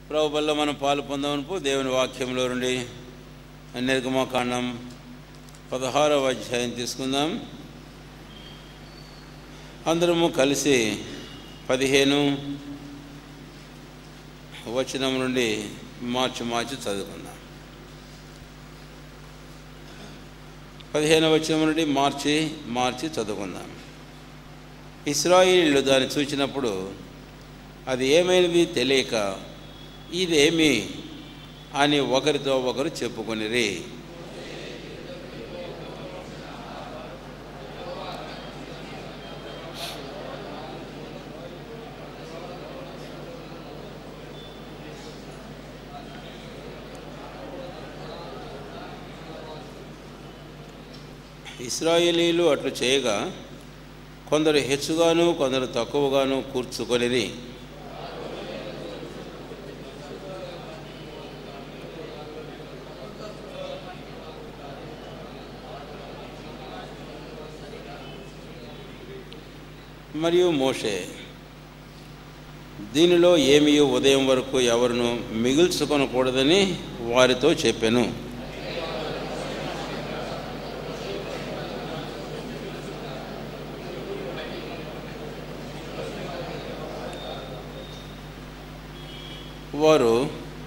ప్రభు వల్ల మనం పాలు పొందమనుపు దేవుని వాక్యంలో నుండి నిర్గమకాండం పదహారవ అధ్యాయం తీసుకుందాం అందరము కలిసి పదిహేను వచనం నుండి మార్చి మార్చి చదువుకుందాం పదిహేను వచనం నుండి మార్చి మార్చి చదువుకుందాం ఇస్రాయిలు దాన్ని చూచినప్పుడు అది ఏమైనది తెలియక ఇదేమి అని ఒకరితో ఒకరు చెప్పుకొనిరి ఇస్రాయేలీలు అట్లు చేయగా కొందరు హెచ్చుగాను కొందరు తక్కువగాను కూర్చుకొనిరి మరియు మోషే దీనిలో ఏమీ ఉదయం వరకు ఎవరును మిగుల్చుకొనకూడదని వారితో చెప్పాను వారు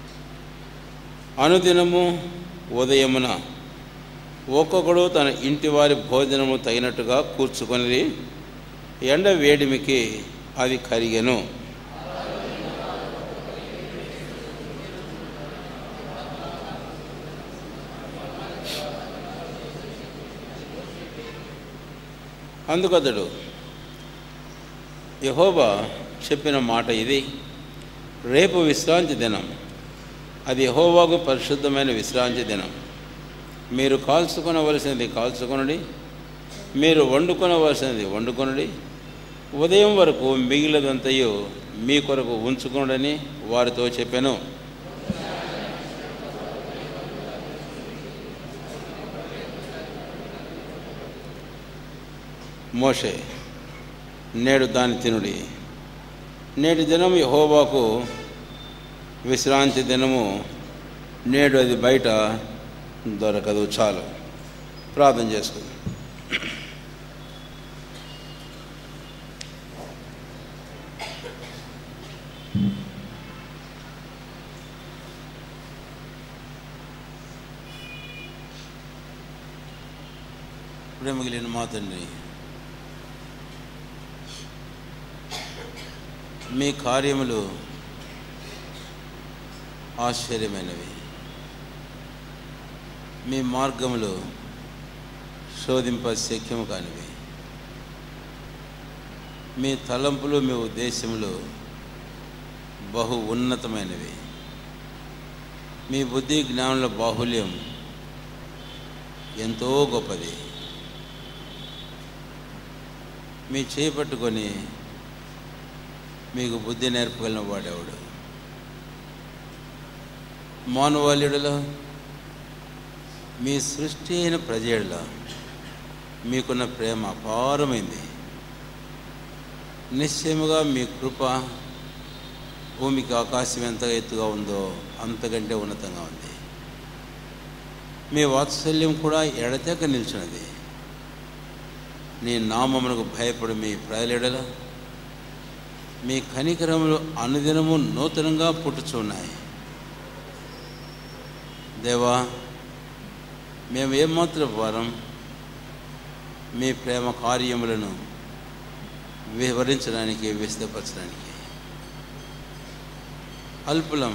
అనుదినము ఉదయమున ఒక్కొక్కడు తన ఇంటి వారి భోజనము తగినట్టుగా కూర్చుకొని ఎండ వేడిమికి అది కరిగెను అందుకతడు యహోబా చెప్పిన మాట ఇది రేపు విశ్రాంతి దినం అది యహోవాకు పరిశుద్ధమైన విశ్రాంతి దినం మీరు కాల్చుకొనవలసినది కాల్చుకొనడి మీరు వండుకొనవలసినది వండుకొనడి ఉదయం వరకు మిగిలినంతయు మీ కొరకు ఉంచుకొనడని వారితో చెప్పాను మోషే నేడు దాని తినుడి నేటి దినం యహోవాకు విశ్రాంతి దినము నేడు అది బయట దొరకదు చాలు ప్రార్థన చేసుకుందాం ఇప్పుడే మిగిలిన మా తండ్రి మీ కార్యములు ఆశ్చర్యమైనవి మీ మార్గములు శోధింప శక్యము కానివి మీ తలంపులు మీ ఉద్దేశములు బహు ఉన్నతమైనవి మీ బుద్ధి జ్ఞానుల బాహుల్యం ఎంతో గొప్పది మీ చేపట్టుకొని మీకు బుద్ధి నేర్పగలిగిన వాడేవాడు మానవాళ్యుడిలో మీ సృష్టి అయిన ప్రజల్లో మీకున్న ప్రేమ అపారమైంది నిశ్చయముగా మీ కృప భూమికి ఆకాశం ఎంత ఎత్తుగా ఉందో అంతకంటే ఉన్నతంగా ఉంది మీ వాత్సల్యం కూడా ఎడతెక్క నిల్చున్నది నీ నామమునకు భయపడి మీ ప్రజలెడల మీ కనికరములు అనుదినము నూతనంగా పుట్టుచున్నాయి దేవా మేము ఏమాత్రం వారం మీ ప్రేమ కార్యములను వివరించడానికి విశదపరచడానికి అల్పులం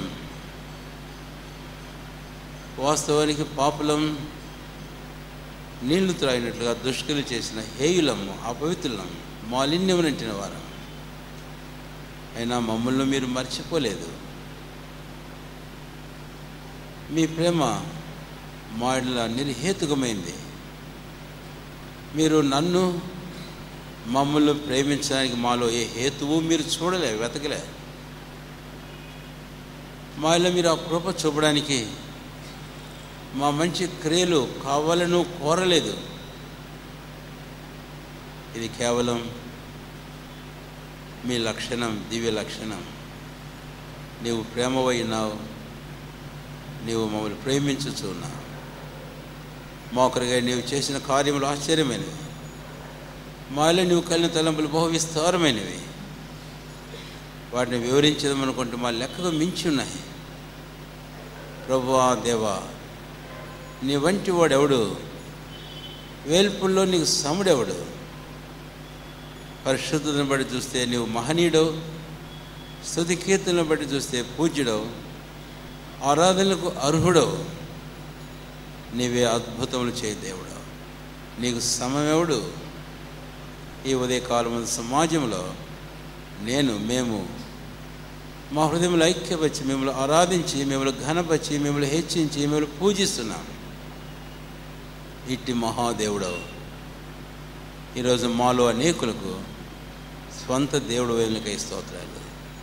వాస్తవానికి పాపులం నీళ్లు త్రాగినట్లుగా దుష్కలు చేసిన హేయులము అపవిత్రులం మాలిన్యము నింటిన వారం అయినా మమ్మల్ని మీరు మర్చిపోలేదు మీ ప్రేమ మా ఇళ్ళ నిర్హేతుకమైంది మీరు నన్ను మమ్మల్ని ప్రేమించడానికి మాలో ఏ హేతువు మీరు చూడలే వెతకలే మా ఇళ్ళ మీరు ఆ కృప చూపడానికి మా మంచి క్రియలు కావాలను కోరలేదు ఇది కేవలం మీ లక్షణం దివ్య లక్షణం నీవు ప్రేమవై ఉన్నావు నీవు మమ్మల్ని ప్రేమించుచు ఉన్నావు మోకరిగా నీవు చేసిన కార్యములు ఆశ్చర్యమైనవి మాలో నీవు కలిగిన తలంపులు బహు విస్తారమైనవి వాటిని వివరించదమనుకుంటే మా లెక్కకు మించి ఉన్నాయి ప్రభువా దేవా నీ వంటి వాడెవడు వేల్పుల్లో నీకు సముడెవడు పరిశుద్ధతను బట్టి చూస్తే నీవు మహనీయుడవు స్థుతి కీర్తనను బట్టి చూస్తే పూజ్యుడవు ఆరాధనలకు అర్హుడవు నీవే అద్భుతములు చేయ దేవుడు నీకు సమయముడు ఈ ఉదయకాలం సమాజంలో నేను మేము మా హృదయంలో ఐక్యపరిచి మిమ్మల్ని ఆరాధించి మిమ్మల్ని ఘనపరిచి మిమ్మల్ని హెచ్చించి మిమ్మల్ని పూజిస్తున్నాం ఇట్టి మహాదేవుడవు ఈరోజు మాలో అనేకులకు స్వంత దేవుడు వెనుకై స్తోత్రాలు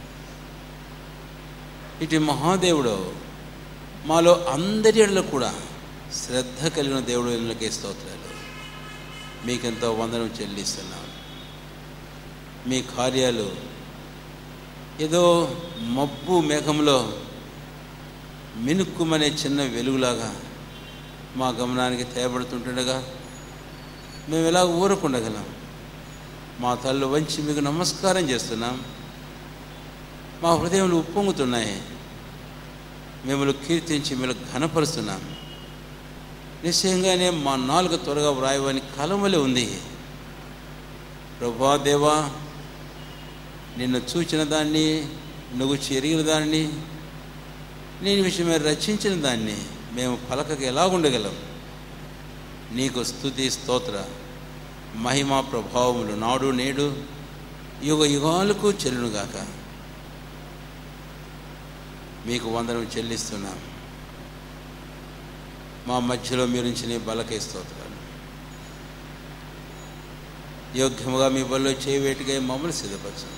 ఇటు మహాదేవుడు మాలో అందరి ఎడలో కూడా శ్రద్ధ కలిగిన దేవుడు వెనుకై స్తోత్రాలు మీకెంతో వందనం చెల్లిస్తున్నాం మీ కార్యాలు ఏదో మబ్బు మేఘంలో మినుక్కుమనే చిన్న వెలుగులాగా మా గమనానికి తేబడుతుంటుండగా మేము ఎలా ఊరకుండగలం మా తల్లు వంచి మీకు నమస్కారం చేస్తున్నాం మా హృదయంలో ఉప్పొంగుతున్నాయి మిమ్మల్ని కీర్తించి మిమ్మల్ని ఘనపరుస్తున్నాం నిశ్చయంగానే మా నాలుగు త్వరగా వ్రాయవని కలవలే ఉంది ప్రభా దేవా నిన్ను చూచిన దాన్ని నువ్వు చెరిగిన దాన్ని నేను విషయమే రచించిన దాన్ని మేము పలకకి ఎలా ఉండగలం నీకు స్థుతి స్తోత్ర మహిమ ప్రభావములు నాడు నేడు యుగ యుగాలకు చెల్లునుగాక మీకు వందనం చెల్లిస్తున్నాం మా మధ్యలో మీరు నీ బలకై స్తోత్రాలు యోగ్యముగా మీ బల్లో చేయవేటిగా మమ్మల్ని సిద్ధపరచండి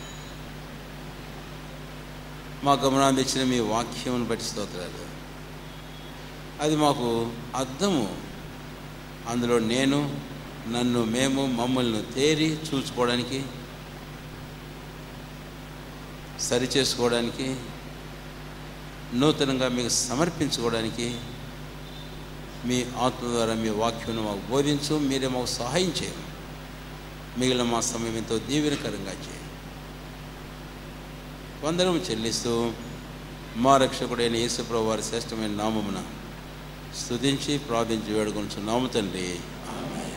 మా గమనాన్ని ఇచ్చిన మీ వాక్యమును బట్టి స్తోత్రాలు అది మాకు అర్థము అందులో నేను నన్ను మేము మమ్మల్ని తేరి చూసుకోవడానికి సరి చేసుకోవడానికి నూతనంగా మీకు సమర్పించుకోవడానికి మీ ఆత్మ ద్వారా మీ వాక్యం మాకు బోధించు మీరే మాకు సహాయం చేయము మిగిలిన మా సమయం ఎంతో దీవెనకరంగా చేయండి వందనం చెల్లిస్తూ మా రక్షకుడైన యేసుప్రభు వారి శ్రేష్టమైన నామమున స్తుతించి ప్రార్థించి వేడుకొంచు నామ తండ్రి ఆమేన్.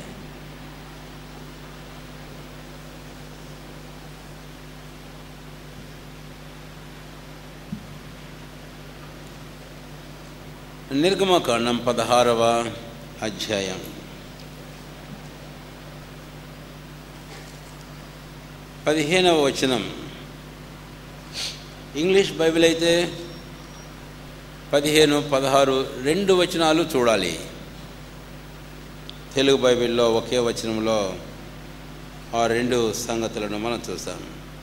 నిర్గమకాండం పదహారవ అధ్యాయం పదిహేనవ వచనం ఇంగ్లీష్ బైబిల్ అయితే పదిహేను పదహారు రెండు వచనాలు చూడాలి తెలుగు బైబిల్లో ఒకే వచనంలో ఆ రెండు సంగతులను మనం చూస్తాం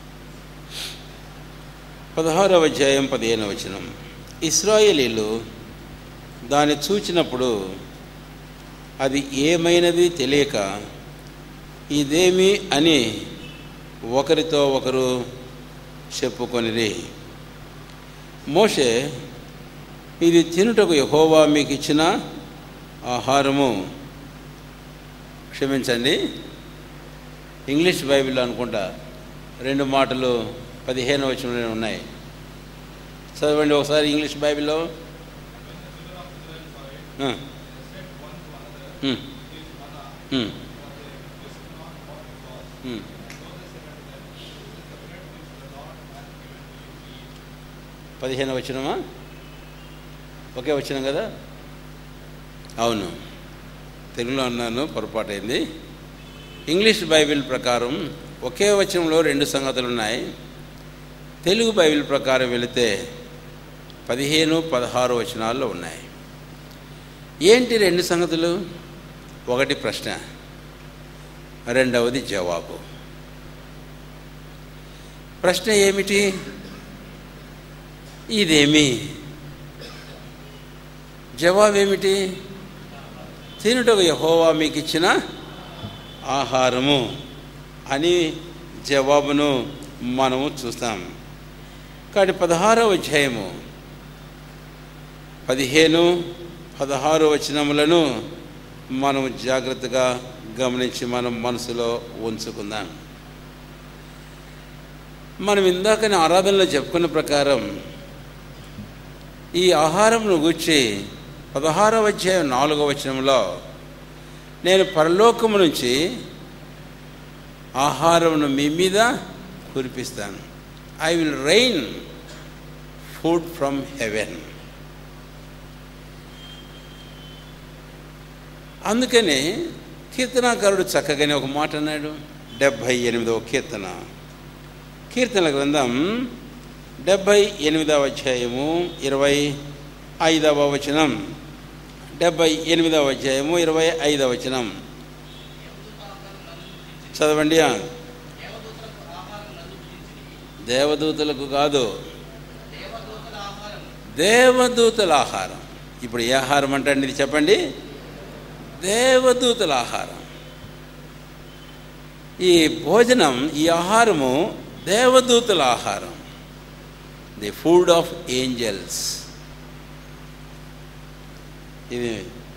పదహారవ అధ్యాయం పదిహేను వచనం ఇస్రాయేలీలు దాన్ని చూచినప్పుడు అది ఏమైనది తెలియక ఇదేమి అని ఒకరితో ఒకరు చెప్పుకొనిరి మోషే ఇది తినుటకు యహోవా మీకు ఇచ్చిన ఆహారము క్షమించండి ఇంగ్లీష్ బైబిల్లో అనుకుంటా రెండు మాటలు పదిహేను వచనంలోనే ఉన్నాయి చదవండి ఒకసారి ఇంగ్లీష్ బైబిల్లో ఆ. ఉమ్. ఉమ్. ఉమ్. పదిహేను వచ్చినమా ఒకే వచ్చినాం కదా అవును తెలుగులో అన్నాను పొరపాటైంది ఇంగ్లీష్ బైబిల్ ప్రకారం ఒకే వచనంలో రెండు సంగతులు ఉన్నాయి తెలుగు బైబిల్ ప్రకారం వెళితే పదిహేను పదహారు వచనాల్లో ఉన్నాయి ఏంటి రెండు సంగతులు ఒకటి ప్రశ్న రెండవది జవాబు ప్రశ్న ఏమిటి ఇదేమి జవాబు ఏమిటి తినుటకు యహోవా మీకు ఇచ్చిన ఆహారము అని జవాబును మనము చూస్తాం కాబట్టి పదహారవ అధ్యాయము పదిహేను పదహారు వచనములను మనం జాగ్రత్తగా గమనించి మనం మనసులో ఉంచుకుందాం మనం ఇందాకనే ఆరాధనలో చెప్పుకున్న ప్రకారం ఈ ఆహారంను గుర్చి పదహారవ అధ్యాయం నాలుగవ వచనంలో నేను పరలోకము నుంచి ఆహారమును మీ మీద కురిపిస్తాను I will rain food from heaven అందుకని కీర్తనాకారుడు చక్కగానే ఒక మాట అన్నాడు డెబ్భై ఎనిమిదవ కీర్తన కీర్తన గ్రంథం డెబ్భై ఎనిమిదవ అధ్యాయము ఇరవై ఐదవ వచనం డెబ్భై ఎనిమిదవ అధ్యాయము ఇరవై ఐదవ వచనం చదవండి దేవదూతలకు కాదు దేవదూతల ఆహారం ఇప్పుడు ఏ ఆహారం అంటే ఇది చెప్పండి దేవదూతల ఆహారం ఈ భోజనం ఈ ఆహారము దేవదూతల ఆహారం ది ఫుడ్ ఆఫ్ ఏంజల్స్ ఇది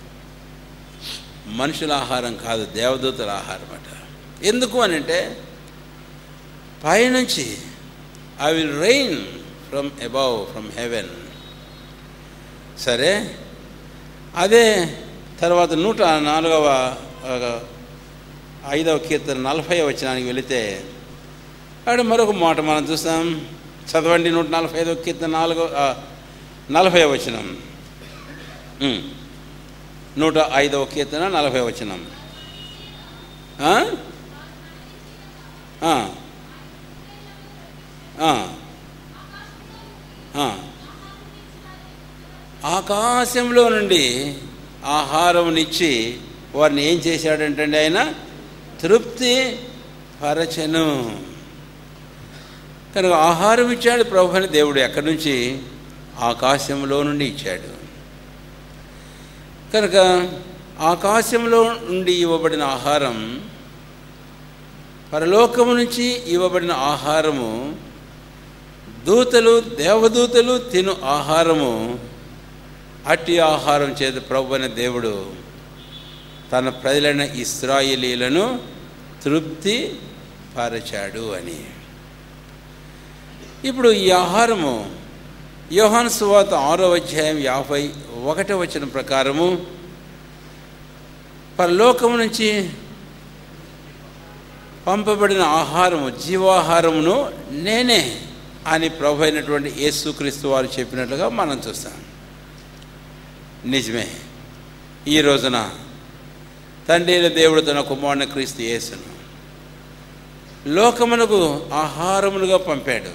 మనుషుల ఆహారం కాదు దేవదూతల ఆహారం అట ఎందుకు అని అంటే పైనుంచి I will rain from above from heaven సరే అదే తర్వాత నూట నాలుగవ ఆ, ఐదవ కీర్తన నలభై వచనానికి వెళితే అక్కడ మరొక మాట మనం చూస్తాం చదవండి నూట నలభై ఐదవ కీర్తన నాలుగో ఆ, నలభై వచనం ఉమ్. నూట ఐదవ కీర్తన నలభై వచనం ఆ? ఆ. ఆ. ఆ. ఆకాశంలో నుండి ఆహారమునిచ్చి వారిని ఏం చేశాడంటే ఆయన తృప్తి పరచను కనుక ఆహారం ఇచ్చాడు ప్రభు అని దేవుడు ఎక్కడి నుంచి ఆకాశంలో నుండి ఇచ్చాడు కనుక ఆకాశంలో నుండి ఇవ్వబడిన ఆహారం పరలోకము నుంచి ఇవ్వబడిన ఆహారము దూతలు దేవదూతలు తిను ఆహారము అట్టి ఆహారం చేత ప్రభు అనే దేవుడు తన ప్రజలైన ఇస్రాయిలీలను తృప్తి పరచాడు అని ఇప్పుడు ఈ ఆహారము యోహాను సువాత ఆరో అధ్యాయం యాభై ఒకటో వచ్చిన ప్రకారము పరలోకము నుంచి పంపబడిన ఆహారము జీవాహారమును నేనే అని ప్రభు అయినటువంటి యేసుక్రీస్తు వారు చెప్పినట్లుగా మనం చూస్తాం నిజమే ఈ రోజున తండ్రి అయిన దేవుడు తన కుమారుని క్రీస్తు యేసును లోకమునకు ఆహారములుగా పంపాడు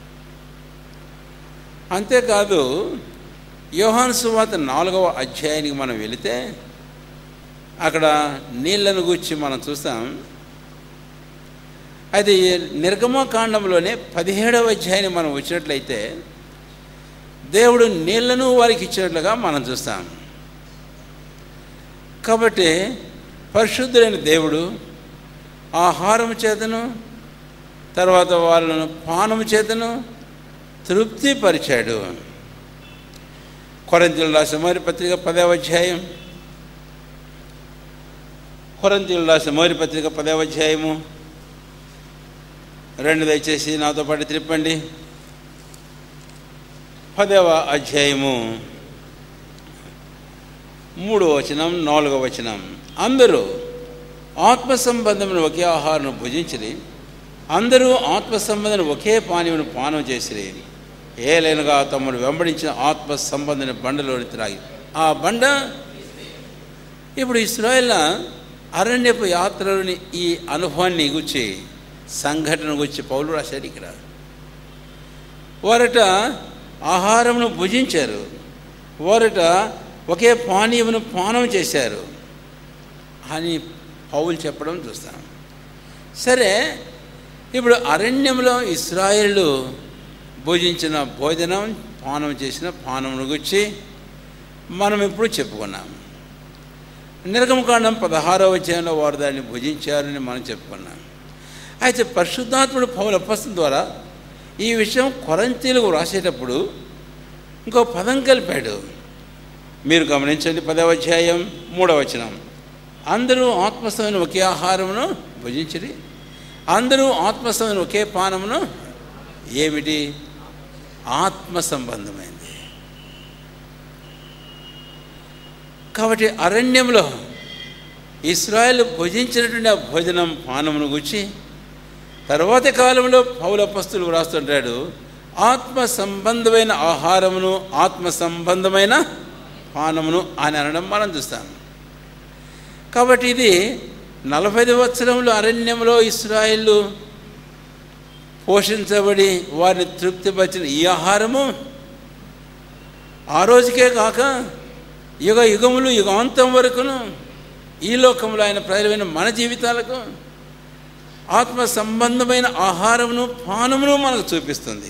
అంతేకాదు యోహాను సువాత నాలుగవ అధ్యాయానికి మనం వెళితే అక్కడ నీళ్లను గురించి మనం చూస్తాం అది నిర్గమకాండంలోనే పదిహేడవ అధ్యాయాన్ని మనం వచ్చినట్లయితే దేవుడు నీళ్లను వారికి ఇచ్చినట్లుగా మనం చూస్తాం కాబట్టి పరిశుద్ధులైన దేవుడు ఆహారం చేతను తర్వాత వాళ్ళను పానము చేతను తృప్తిపరిచాడు కొరంతీయులు రాసిన మొదటి పత్రిక పదవ అధ్యాయం కొరంతీయులు రాసిన మొదటి పత్రిక పదవ అధ్యాయము రెండు దయచేసి నాతో పాటు త్రిప్పండి పదవ అధ్యాయము మూడవ వచనం నాలుగవ వచనం అందరూ ఆత్మ సంబంధమైన ఒకే ఆహారం భుజించిరి అందరూ ఆత్మ సంబంధమైన ఒకే పానీయమును పానం చేసిరి ఏలైనగా తమను వెంబడించిన ఆత్మ సంబంధమైన బండలోని త్రాగి ఆ బండ ఇప్పుడు ఇస్రాయల్ అరణ్యపు యాత్రలోని ఈ అనుభవాన్ని గుచ్చి సంఘటన గురించి పౌలు రాశాడు ఇక్కడ వారట ఆహారమును భుజించారు వారట ఒకే పానీయమును పానం చేశారు అని పౌలు చెప్పడం చూస్తాం సరే ఇప్పుడు అరణ్యంలో ఇస్రాయేళ్ళు భోజించిన భోజనం పానం చేసిన పానమును గురించి మనం ఇప్పుడు చెప్పుకున్నాం నిర్గమకాండం పదహారవ అధ్యాయంలో వారు దాన్ని భుజించారని మనం చెప్పుకున్నాం అయితే పరిశుద్ధాత్ముడు పౌల అపస్తం ద్వారా ఈ విషయం కొరంతీలకు వ్రాసేటప్పుడు ఇంకో పదం కలిపాడు మీరు గమనించండి పదవ అధ్యాయం మూడవ వచనం అందరూ ఆత్మస్థమైన ఒకే ఆహారమును భుజించిరి అందరూ ఆత్మస్థమైన ఒకే పానమును ఏమిటి ఆత్మ సంబంధమైంది కాబట్టి అరణ్యంలో ఇస్రాయల్ భుజించినటువంటి ఆ భోజనం పానమును గుచ్చి తర్వాతి కాలంలో పౌల పస్తులు వ్రాస్తుంటాడు ఆత్మ సంబంధమైన ఆహారమును ఆత్మ సంబంధమైన పానమును అని అనడం మనం చూస్తాం కాబట్టి ఇది నలభై సంవత్సరంలో అరణ్యంలో ఇస్రాయిల్ పోషించబడి వారిని తృప్తిపరిచిన ఈ ఆహారము ఆ రోజుకే కాక యుగ యుగములు యుగాంతం వరకును ఈ లోకంలో ఆయన ప్రజలమైన మన జీవితాలకు ఆత్మ సంబంధమైన ఆహారమును పానమును మనకు చూపిస్తుంది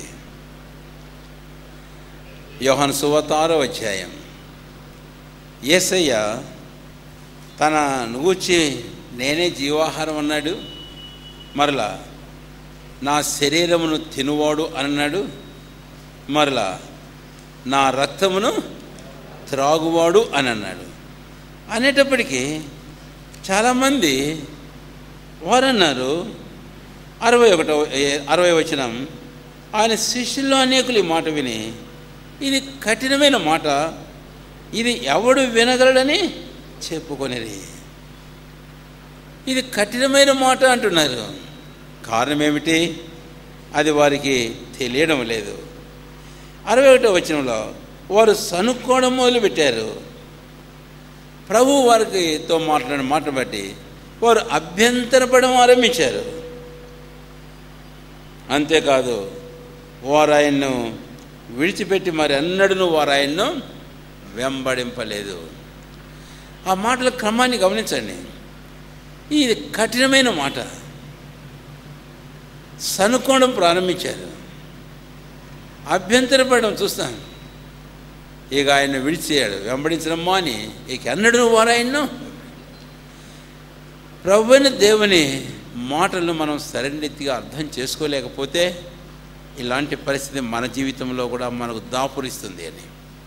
యోహన్ సువత ఆరో అధ్యాయం ఏసయ్య తన నువ్వుచ్చి నేనే జీవాహారం అన్నాడు మరలా నా శరీరమును తినువాడు అన్నాడు మరలా నా రక్తమును త్రాగువాడు అని అన్నాడు అనేటప్పటికీ చాలామంది వారు అన్నారు అరవై ఒకటో అరవై వచనం ఆయన శిష్యుల్లో అనేకులు ఈ మాట విని ఇది కఠినమైన మాట ఇది ఎవడు వినగలడని చెప్పుకొనిరి ఇది కఠినమైన మాట అంటున్నారు కారణం ఏమిటి అది వారికి తెలియడం లేదు అరవై ఒకటో వచనంలో వారు సనుక్కోవడం మొదలుపెట్టారు ప్రభు వారికితో మాట్లాడిన మాట బట్టి వారు అభ్యంతరపడడం ఆరంభించారు అంతేకాదు వారు ఆయన్ను విడిచిపెట్టి మరి అన్నడును వారు ఆయన్ను వెంబడింపలేదు ఆ మాటల క్రమాన్ని గమనించండి ఇది కఠినమైన మాట సనుక్కోవడం ప్రారంభించారు అభ్యంతరపడడం చూస్తాం ఇక ఆయన విడిచేయాడు వెంబడించడం మాని ఇక అన్నడు వారు ఆయన్ను ప్రభుని దేవుని మాటలను మనం సరైనదిగా అర్థం చేసుకోలేకపోతే ఇలాంటి పరిస్థితి మన జీవితంలో కూడా మనకు దాపురిస్తుంది అని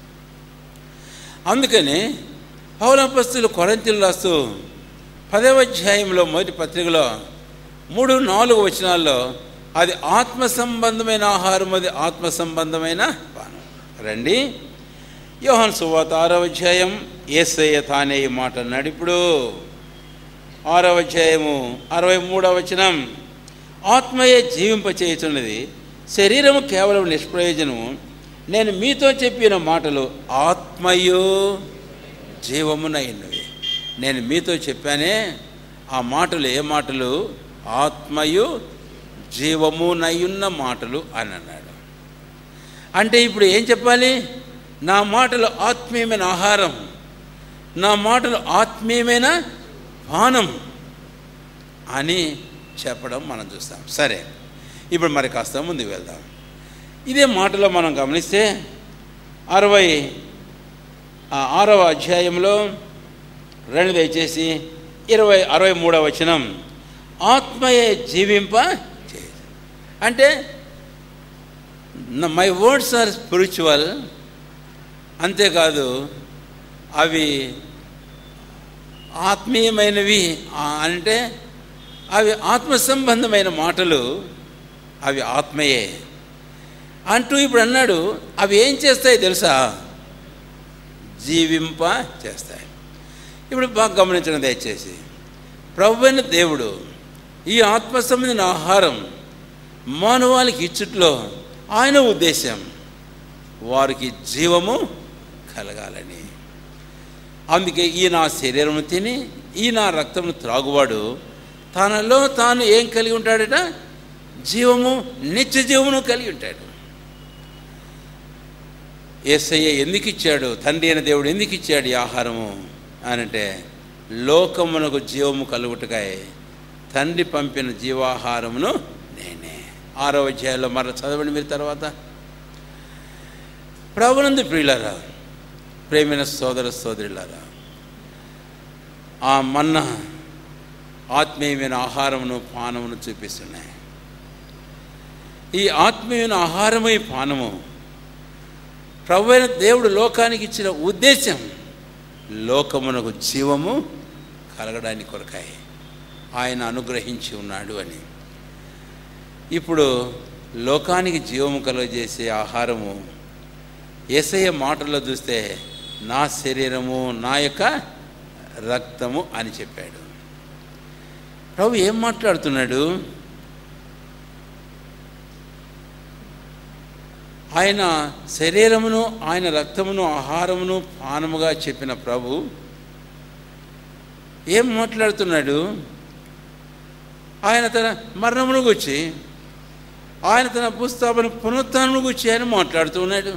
అందుకని పౌలపస్తులు కొరంతిలు రాస్తూ పదవ అధ్యాయంలో మొదటి పత్రికలో మూడు నాలుగు వచనాల్లో అది ఆత్మ సంబంధమైన ఆహారం అది ఆత్మ సంబంధమైన పానం రండి యోహన్ సువాత ఆరవ అధ్యాయం ఏసయ్య తానే ఈ మాట అన్నాడు ఇప్పుడు ఆరవ అధ్యాయము అరవై మూడవ వచనం ఆత్మయే జీవింపచేయుచున్నది శరీరము కేవలం నిష్ప్రయోజనము నేను మీతో చెప్పిన మాటలు ఆత్మయు జీవమునైనవి నేను మీతో చెప్పానే ఆ మాటలు ఏ మాటలు ఆత్మయు జీవమునయున్న మాటలు అని అన్నాడు అంటే ఇప్పుడు ఏం చెప్పాలి నా మాటలు ఆత్మీయమైన ఆహారం నా మాటలు ఆత్మీయమైన పానం అని చెప్పడం మనం చూస్తాం సరే ఇప్పుడు మరి కాస్త ముందుకు వెళ్దాం ఇదే మాటలో మనం గమనిస్తే అరవై ఆ ఆరవ అధ్యాయంలో రెండు దయచేసి ఇరవై అరవై మూడవ వచనం ఆత్మయే జీవింప చేయదు అంటే మై వర్డ్స్ ఆర్ స్పిరిచువల్ అంతేకాదు అవి ఆత్మీయమైనవి ఆ, అంటే అవి ఆత్మ సంబంధమైన మాటలు అవి ఆత్మయే అంటూ ఇప్పుడు అన్నాడు అవి ఏం చేస్తాయి తెలుసా జీవింప చేస్తాయి ఇప్పుడు బాగా గమనించడం దయచేసి ప్రభువైన దేవుడు ఈ ఆత్మ సంబంధించిన ఆహారం మానవాళికి ఇచ్చుట్లో ఆయన ఉద్దేశం వారికి జీవము కలగాలని అందుకే ఈ నా శరీరము తిని ఈ నా రక్తమును త్రాగువాడు తనలో తాను ఏం కలిగి ఉంటాడట జీవము నిత్య జీవమును కలిగి ఉంటాడు ఏసయ్య ఎందుకు ఇచ్చాడు తండ్రి అయిన దేవుడు ఎందుకు ఇచ్చాడు ఈ ఆహారము అని అంటే లోకమునకు జీవము కలుగుటకాయ తండ్రి పంపిన జీవాహారమును నేనే ఆరో అధ్యాయంలో మరల చదవండి మీరు తర్వాత ప్రభునందు ప్రియులారా ప్రేమైన సోదర సోదరులారా ఆ మన్న ఆత్మీయమైన ఆహారమును పానమును చూపిస్తున్నాయి ఈ ఆత్మీయమైన ఆహారమై పానము ప్రభు అయిన దేవుడు లోకానికి ఇచ్చిన ఉద్దేశం లోకమునకు జీవము కలగడానికి కొరకాయి ఆయన అనుగ్రహించి ఉన్నాడు అని ఇప్పుడు లోకానికి జీవము కలుగజేసే ఆహారము ఏసయ్య మాటల్లో చూస్తే నా శరీరము నా యొక్క రక్తము అని చెప్పాడు ప్రభు ఏం మాట్లాడుతున్నాడు ఆయన శరీరమును ఆయన రక్తమును ఆహారమును పానముగా చెప్పిన ప్రభు ఏం మాట్లాడుతున్నాడు ఆయన తన మరణమును గుచ్చి ఆయన తన పుస్తకమును పునరుత్నమును గుచ్చి ఆయన మాట్లాడుతూ ఉన్నాడు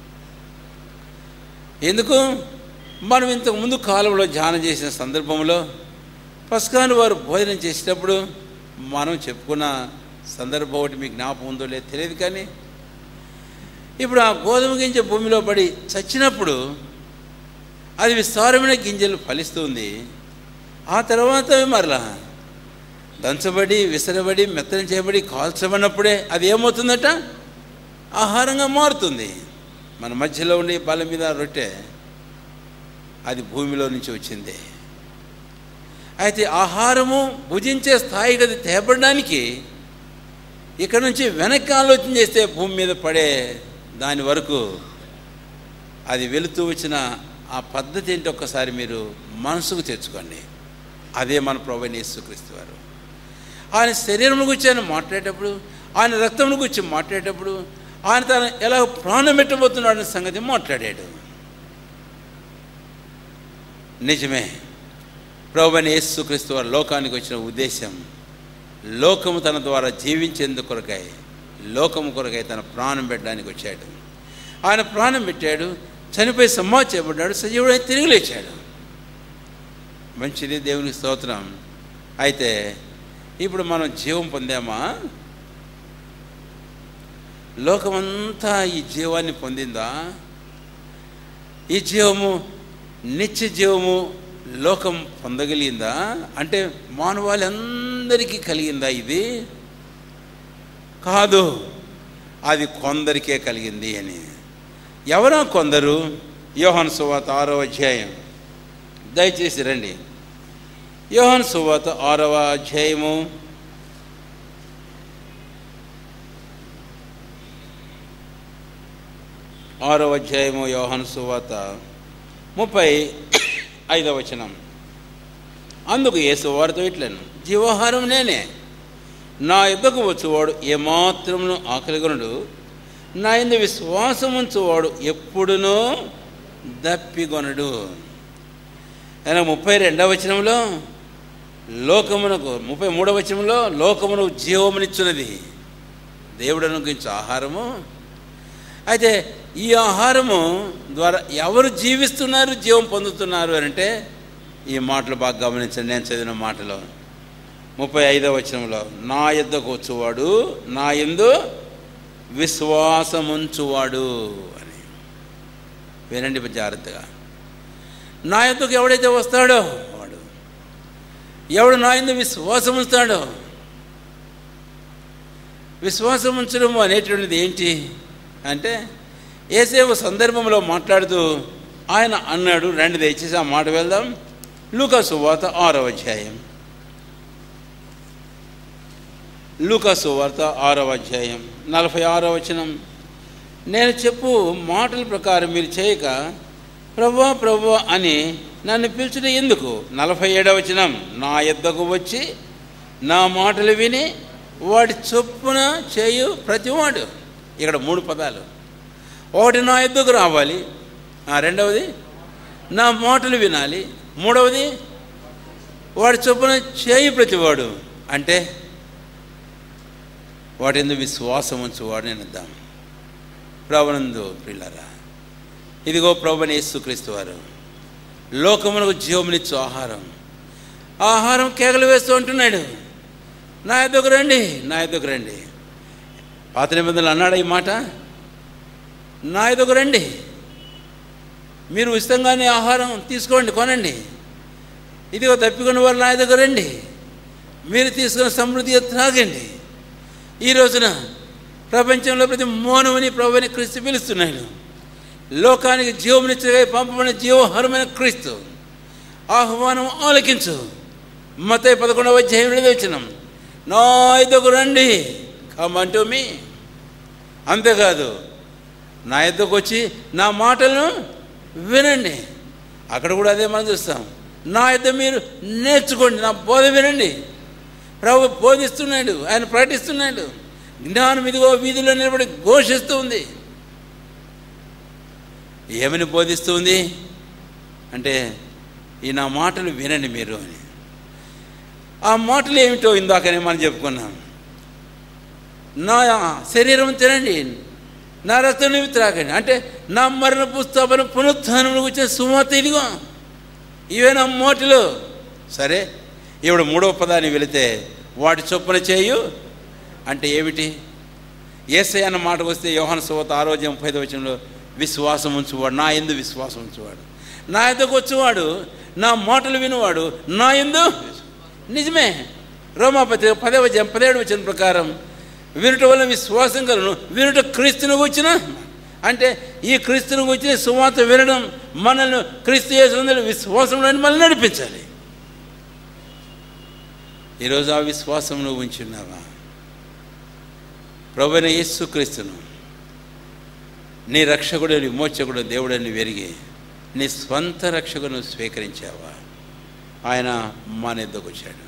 ఎందుకు మనం ఇంతకు ముందు కాలంలో ధ్యానం చేసిన సందర్భంలో పస్కాను వారు భోజనం చేసేటప్పుడు మనం చెప్పుకున్న సందర్భం ఒకటి మీకు జ్ఞాపకం ఉందో లేదో తెలియదు కానీ ఇప్పుడు ఆ గోధుమ గింజ భూమిలో పడి చచ్చినప్పుడు అది విస్తారమైన గింజలు ఫలిస్తుంది ఆ తర్వాత మరలా దంచబడి విసరబడి మెత్తన చేయబడి కాల్చబడినప్పుడే అది ఏమవుతుందట ఆహారంగా మారుతుంది మన మధ్యలో ఉండే బల మీద రొట్టె అది భూమిలో నుంచి వచ్చింది అయితే ఆహారము భుజించే స్థాయికి అది తేపడడానికి ఇక్కడ నుంచి వెనక్కి ఆలోచన చేస్తే భూమి మీద పడే దాని వరకు అది వెళుతూ వచ్చిన ఆ పద్ధతి ఏంటి ఒక్కసారి మీరు మనసుకు తెచ్చుకోండి అదే మన ప్రభు యేసుక్రీస్తు వారు ఆయన శరీరం గురించి ఆయన మాట్లాడేటప్పుడు ఆయన రక్తం గురించి మాట్లాడేటప్పుడు ఆయన తన ఎలా ప్రాణం పెట్టబోతున్నాడు అనే సంగతి మాట్లాడాడు నిజమే ప్రభుని యేసుక్రీస్తు వారు లోకానికి వచ్చిన ఉద్దేశం లోకము తన ద్వారా జీవించేందుకు కొరకై లోకము కొరకై తన ప్రాణం పెట్టడానికి వచ్చాడు ఆయన ప్రాణం పెట్టాడు చనిపోయి సమ్మా చేయబడ్డాడు సజీవుడై తిరిగి లేచాడు మంచిది దేవునికి స్తోత్రం అయితే ఇప్పుడు మనం జీవం పొందామా లోకమంతా ఈ జీవాన్ని పొందిందా ఈ జీవము నిత్య జీవము లోకం పొందగలిగిందా అంటే మానవాళందరికీ కలిగిందా ఇది కాదు అది కొందరికే కలిగింది అని ఎవరో కొందరు యోహన్ సువాత ఆరో అధ్యాయం దయచేసి రండి యోహన్ సువాత ఆరవ అధ్యాయము ఆరో అధ్యాయము యోహన్ సువాత ముప్పై ఐదవ వచనం అందుకు యేసు వారితో ఇట్లను జీవాహారం నేనే నా యుద్ధకు వచ్చేవాడు ఏమాత్రమును ఆకలిగొనడు నా ఎందు విశ్వాసం ఉంచువాడు ఎప్పుడునూ దప్పిగొనడు ఆయన ముప్పై రెండవ వచనంలో లోకమునకు ముప్పై మూడవ వచనంలో లోకమునకు జీవమునిచ్చున్నది దేవుడు అనుగ్రహించే ఆహారము అయితే ఈ ఆహారము ద్వారా ఎవరు జీవిస్తున్నారు జీవం పొందుతున్నారు అని అంటే ఈ మాటలు బాగా గమనించండి నేను చదివిన మాటలో ముప్పై ఐదవ వచనంలో నా యుద్ధకు వచ్చువాడు నా ఎందు విశ్వాసముంచువాడు అని వినండి ఇప్పుడు జాగ్రత్తగా నా యుద్ధకు ఎవడైతే వస్తాడో వాడు ఎవడు నా ఎందు విశ్వాసం ఉంచుతాడో విశ్వాసం ఉంచడం అనేటువంటిది ఏంటి అంటే ఏసేపు సందర్భంలో మాట్లాడుతూ ఆయన అన్నాడు రండి దయచేసి ఆ మాట వెళ్దాం లూకా సువార్త ఆరవ అధ్యాయం లూకా సువార్త ఆరవ అధ్యాయం నలభై ఆరవ వచనం నేను చెప్పు మాటల ప్రకారం మీరు చేయక ప్రభా ప్రభా అని నన్ను పిలుచుట ఎందుకు నలభై ఏడవ వచనం నా యొద్దకు వచ్చి నా మాటలు విని వాటి చొప్పున చేయు ప్రతివాడు ఇక్కడ మూడు పదాలు ఒకటి నా ఎద్దుకు రావాలి ఆ, రెండవది నా మాటలు వినాలి మూడవది వాడి చొప్పున చేయి ప్రతివాడు అంటే వాటి ఎందుకు విశ్వాసం ఉంచువాడు నేను ఇద్దాం ప్రభునందు పిల్లరా ఇదిగో ప్రభుని యేసుక్రీస్తు వారు లోకమునకు జీవమునిచ్చు ఆహారం ఆహారం కేకలు వేస్తూ ఉంటున్నాడు నా ఎద్దుకు రండి నా ఎద్దుకు రండి పాత నిబంధనలు అన్నాడా ఈ మాట నా ఎదుగు రండి మీరు ఉచితంగానే ఆహారం తీసుకోండి కొనండి ఇదిగో తప్పికొని వారు నా ఎదుగు రండి మీరు తీసుకున్న సమృద్ధిగా త్రాగండి ఈ రోజున ప్రపంచంలో ప్రతి మౌనమని ప్రభుని క్రీస్తు పిలుస్తున్నాడు లోకానికి జీవమునిచ్చగా పంపబడిన జీవహరమైన క్రీస్తు ఆహ్వానం ఆలకించు మత పదకొండవ అధ్యాయం ఎనిమిది వచ్చినాం నా ఇద్దరు రండి కమంటూ మీ అంతేకాదు నా ఇద్దరికి వచ్చి నా మాటలను వినండి అక్కడ కూడా అదే మనం చూస్తాం నా ఇద్దరు మీరు నేర్చుకోండి నా బోధ వినండి ప్రభు బోధిస్తున్నాడు ఆయన ప్రకటిస్తున్నాడు జ్ఞానం ఇదిగో వీధిలో నిలబడి ఘోషిస్తూ ఉంది ఏమని బోధిస్తుంది అంటే ఈ నా మాటలు వినండి మీరు అని ఆ మాటలు ఏమిటో ఇందాకనే మనం చెప్పుకున్నాం నా శరీరం తినండి నా రక్తం నీవు త్రాగండి అంటే నా మరణ పుస్తకం పునరుత్థానం వచ్చిన సుమత ఇదిగో ఇవే నా మోటిలు సరే ఇప్పుడు మూడవ పదాన్ని వెళితే వాటి చొప్పున చేయు అంటే ఏమిటి ఏసై అన్న మాటకు వస్తే యోహన సువత ఆరోగ్యం ముప్పైదు వచనంలో విశ్వాసం ఉంచువాడు నా ఎందు విశ్వాసం ఉంచువాడు నా ఎందుకు వచ్చేవాడు నా మాటలు వినువాడు నా ఎందు నిజమే రోమాపత్రిక పదవ అధ్యాయం పదిహేడు వచ్చిన ప్రకారం వినుట వల్ల విశ్వాసం కలను వినుట క్రీస్తును వచ్చిన అంటే ఈ క్రీస్తును వచ్చిన సువాత వినడం మనల్ని క్రీస్తు చేసిన విశ్వాసంలో మనల్ని నడిపించాలి ఈరోజు ఆ విశ్వాసం నువ్వు ఉంచున్నావా ప్రభుైన యేసు క్రీస్తును నీ రక్షకుడు విమోచకుడు దేవుడని వెరిగి నీ స్వంత రక్షకును స్వీకరించావా ఆయన మన ఎద్దకు వచ్చాడు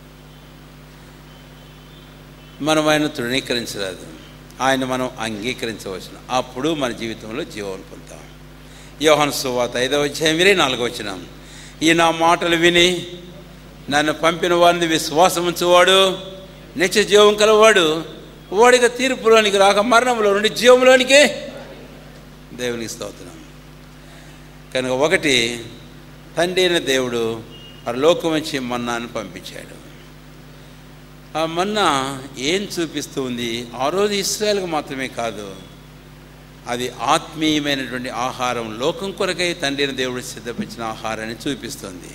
మనం ఆయన తృణీకరించరాదు ఆయన మనం అంగీకరించవచ్చును అప్పుడు మన జీవితంలో జీవం పొందుతాం యోహన్ సువాత ఐదవ అధ్యాయం విని నాలుగవ వచ్చినాం ఈ నా మాటలు విని నన్ను పంపిన వారిని విశ్వాసం ఉంచువాడు నిత్య జీవం కలవాడు వాడికి తీర్పులోనికి రాక మరణంలో నుండి జీవంలోనికి దేవునికి స్తోత్రం కనుక ఒకటి తండ్రి అయిన దేవుడు పరలోకం నుంచి మన్నాను పంపించాడు ఆ మన్నా ఏం చూపిస్తుంది ఆ రోజు ఇస్రాయల్కి మాత్రమే కాదు అది ఆత్మీయమైనటువంటి ఆహారం లోకం కొరకై తండ్రి అయిన దేవుడు సిద్ధపించిన ఆహారాన్ని చూపిస్తుంది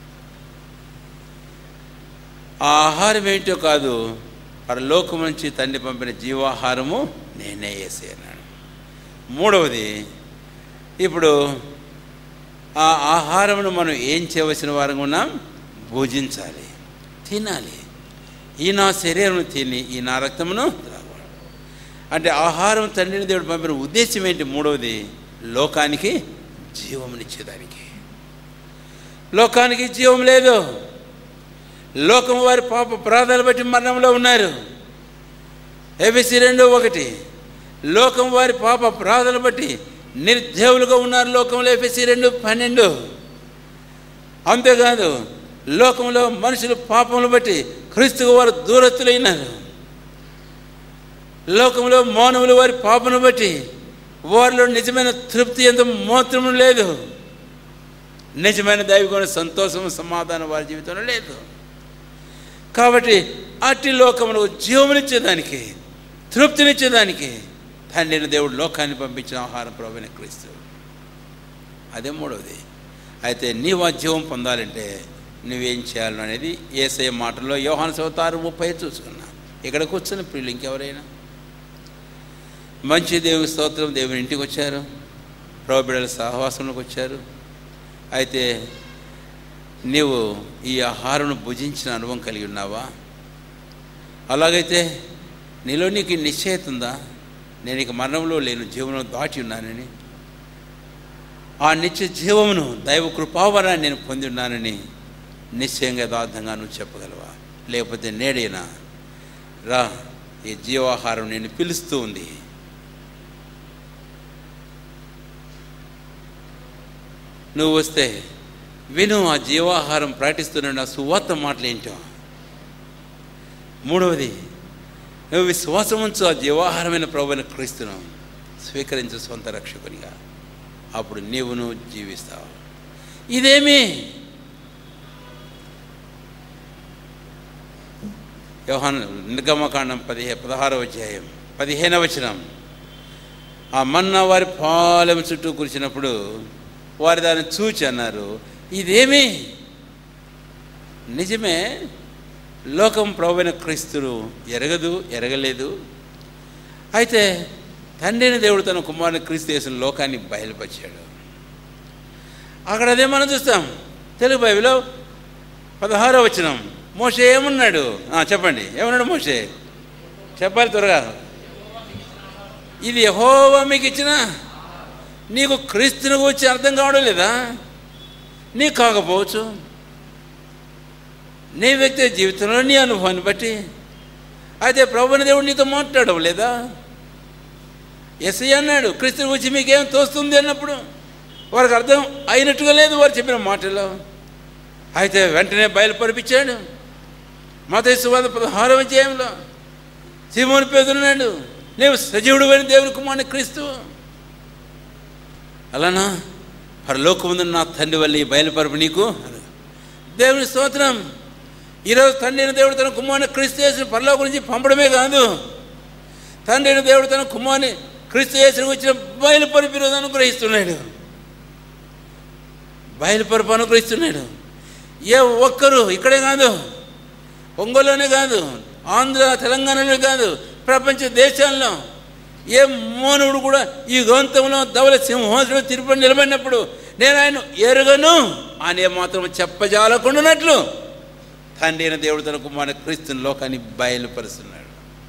ఆ ఆహారం ఏంటో కాదు పరలోకం నుంచి తండ్రి పంపిన జీవాహారము నేనే వేసే అన్నాడు మూడవది ఇప్పుడు ఆ ఆహారమును మనం ఏం చేయవలసిన వారంగా ఉన్నాం భుజించాలి తినాలి ఈ నా శరీరం తిని ఈ నా రక్తమును త్రాగాలి అంటే ఆహారం తండ్రిని దేవుడు పంపిన ఉద్దేశం ఏంటి మూడవది లోకానికి జీవమునిచ్చేదానికి లోకానికి జీవం లేదు లోకం వారి పాప ప్రాధాలు బట్టి మరణంలో ఉన్నారు ఏబిసి రెండు ఒకటి లోకం వారి పాప ప్రాధాలు బట్టి నిర్దేవులుగా ఉన్నారు లోకంలో ఏబిసి రెండు పన్నెండు అంతేకాదు లోకంలో మనుషులు పాపములు బట్టి క్రీస్తుకు వారు దూరస్తులైనారు లోకంలో మౌనములు వారి పాపను బట్టి వారిలో నిజమైన తృప్తి ఎంత మాత్రము లేదు నిజమైన దైవికమైన సంతోషం సమాధానం వారి జీవితంలో లేదు కాబట్టి అట్టి లోకమును జీవమునిచ్చేదానికి తృప్తినిచ్చేదానికి తండ్రిని దేవుడు లోకాన్ని పంపించిన ఆహారం ప్రభుని క్రీస్తు అదే మూడవది అయితే నీవు ఆ జీవం పొందాలంటే నువ్వేం చేయాలను అనేది ఏసఐ మాటల్లో యోహాను సవతారు ముప్పై చూసుకున్నా ఇక్కడ కూర్చొని ప్రియులు ఇంకెవరైనా మంచి దేవుని స్తోత్రం దేవుని ఇంటికి వచ్చారు ప్రభు బిడ్డల సహవాసంలోకి వచ్చారు అయితే నీవు ఈ ఆహారం భుజించిన అనుభవం కలిగి ఉన్నావా అలాగైతే నీలో నీకు నిశ్చయిత ఉందా నేను ఇక మరణంలో లేను జీవనంలో దాటి ఉన్నానని ఆ నిత్య జీవమును దైవ కృపావరాన్ని నేను పొంది ఉన్నానని నిశ్చయంగా యథార్థంగా నువ్వు చెప్పగలవా లేకపోతే నేడైనా రా ఈ జీవాహారం నేను పిలుస్తూ ఉంది నువ్వు వస్తే విను ఆ జీవాహారం ప్రకటిస్తున్న ఆ సువార్త మాటలు ఏంటో మూడవది నువ్వు విశ్వాసం ఉంచు ఆ జీవాహారమైన ప్రభుని క్రీస్తును స్వీకరించు సొంత రక్షకునిగా అప్పుడు నీవును జీవిస్తావు ఇదేమి యోహాన్ నిర్గమకాండం పదిహే పదహారవ అధ్యాయం పదిహేనవ వచనం ఆ మన్నా వారి పాలెం చుట్టూ కూర్చున్నప్పుడు వారు దాన్ని చూచి అన్నారు ఇదేమి నిజమే లోకం ప్రభువైన క్రీస్తును ఎరగదు ఎరగలేదు అయితే తండ్రిని దేవుడు తన కుమారుని క్రీస్తు చేసిన లోకాన్ని బయలుపరిచాడు అక్కడ అదే మనం చూస్తాం తెలుగు బైబిల్లో పదహారో వచనం మోషే ఏమన్నాడు ఆ, చెప్పండి ఏమన్నాడు మోషే చెప్పాలి త్వరగా ఇది యహోవా మీకు ఇచ్చిన నీకు క్రీస్తుని వచ్చి అర్థం కావడం లేదా నీకు కాకపోవచ్చు నీ వ్యక్తి జీవితంలో నీ అనుభవాన్ని బట్టి అయితే ప్రభుని దేవుడు నీతో మాట్లాడడం లేదా ఎస్ఐ అన్నాడు క్రీస్తుని వచ్చి మీకేం తోస్తుంది అన్నప్పుడు వారికి అర్థం అయినట్టుగా లేదు వారు చెప్పిన మాటలో అయితే వెంటనే బయలుపరిపించాడు మతేశ్వాద పదహారవ అధ్యాయంలో సీమోని పేదలున్నాడు నీవు సజీవుడు అయిన దేవుని కుమారుని క్రీస్తు అలానా పరలోకముందు నా తండ్రి వల్ల ఈ బయలుపరపు నీకు దేవుని స్తోత్రం ఈరోజు తండ్రి అయిన దేవుడు తన కుమారుని క్రీస్తు చేసిన పరలోకం నుంచి పంపడమే కాదు తండ్రి అయిన దేవుడు తన కుమారుని క్రీస్తు చేసిన వచ్చిన బయలుపరపు ఈరోజు అనుగ్రహిస్తున్నాడు బయలుపరపు అనుగ్రహిస్తున్నాడు ఏ ఒక్కరు ఇక్కడే కాదు ఒంగోలులోనే కాదు ఆంధ్ర తెలంగాణలో కాదు ప్రపంచ దేశాల్లో ఏ మోనుడు కూడా ఈ గౌంతంలో ధవల సింహాసనం తిరుపతి నిలబడినప్పుడు నేను ఆయన ఎరగను అనే మాత్రం చెప్పజాలకుండానట్లు తండ్రి అయిన దేవుడు తన కుమారుని క్రీస్తుని లోకాన్ని బయలుపరుస్తున్నాడు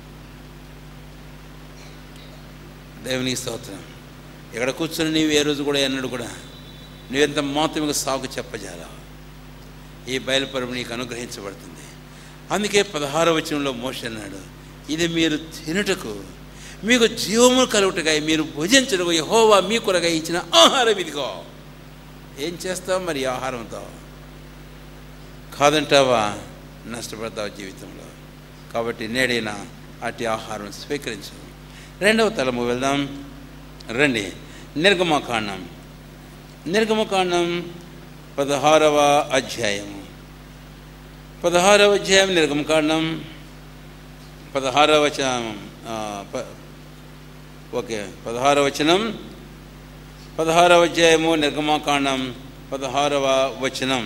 దేవునికి స్తోత్రం ఇక్కడ కూర్చొని నీవు ఏ రోజు కూడా ఎన్నడు కూడా నువ్వెంత మాత్రమే సాగు చెప్పజాలవు ఈ బయలుపరం నీకు అనుగ్రహించబడుతుంది అందుకే పదహార వచనంలో మోష అన్నాడు ఇది మీరు తినుటకు మీకు జీవము కలుగుటగా మీరు భుజించడం యహోవా మీ కొరగా ఇచ్చిన ఆహారం ఇదిగో ఏం చేస్తావు మరి ఈ ఆహారంతో కాదంటావా నష్టపడతావు జీవితంలో కాబట్టి నేడైనా అట్టి ఆహారం స్వీకరించు రెండవ తలము వెళ్దాం రండి నిర్గమకాండం నిర్గమకాండం పదహారవ అధ్యాయము పదహారవ అధ్యాయం నిర్గమకాండం పదహారవ వచనం ఆ, ప- ఓకే పదహారవ వచనం పదహారవ అధ్యాయము నిర్గమకాండం పదహారవ వచనం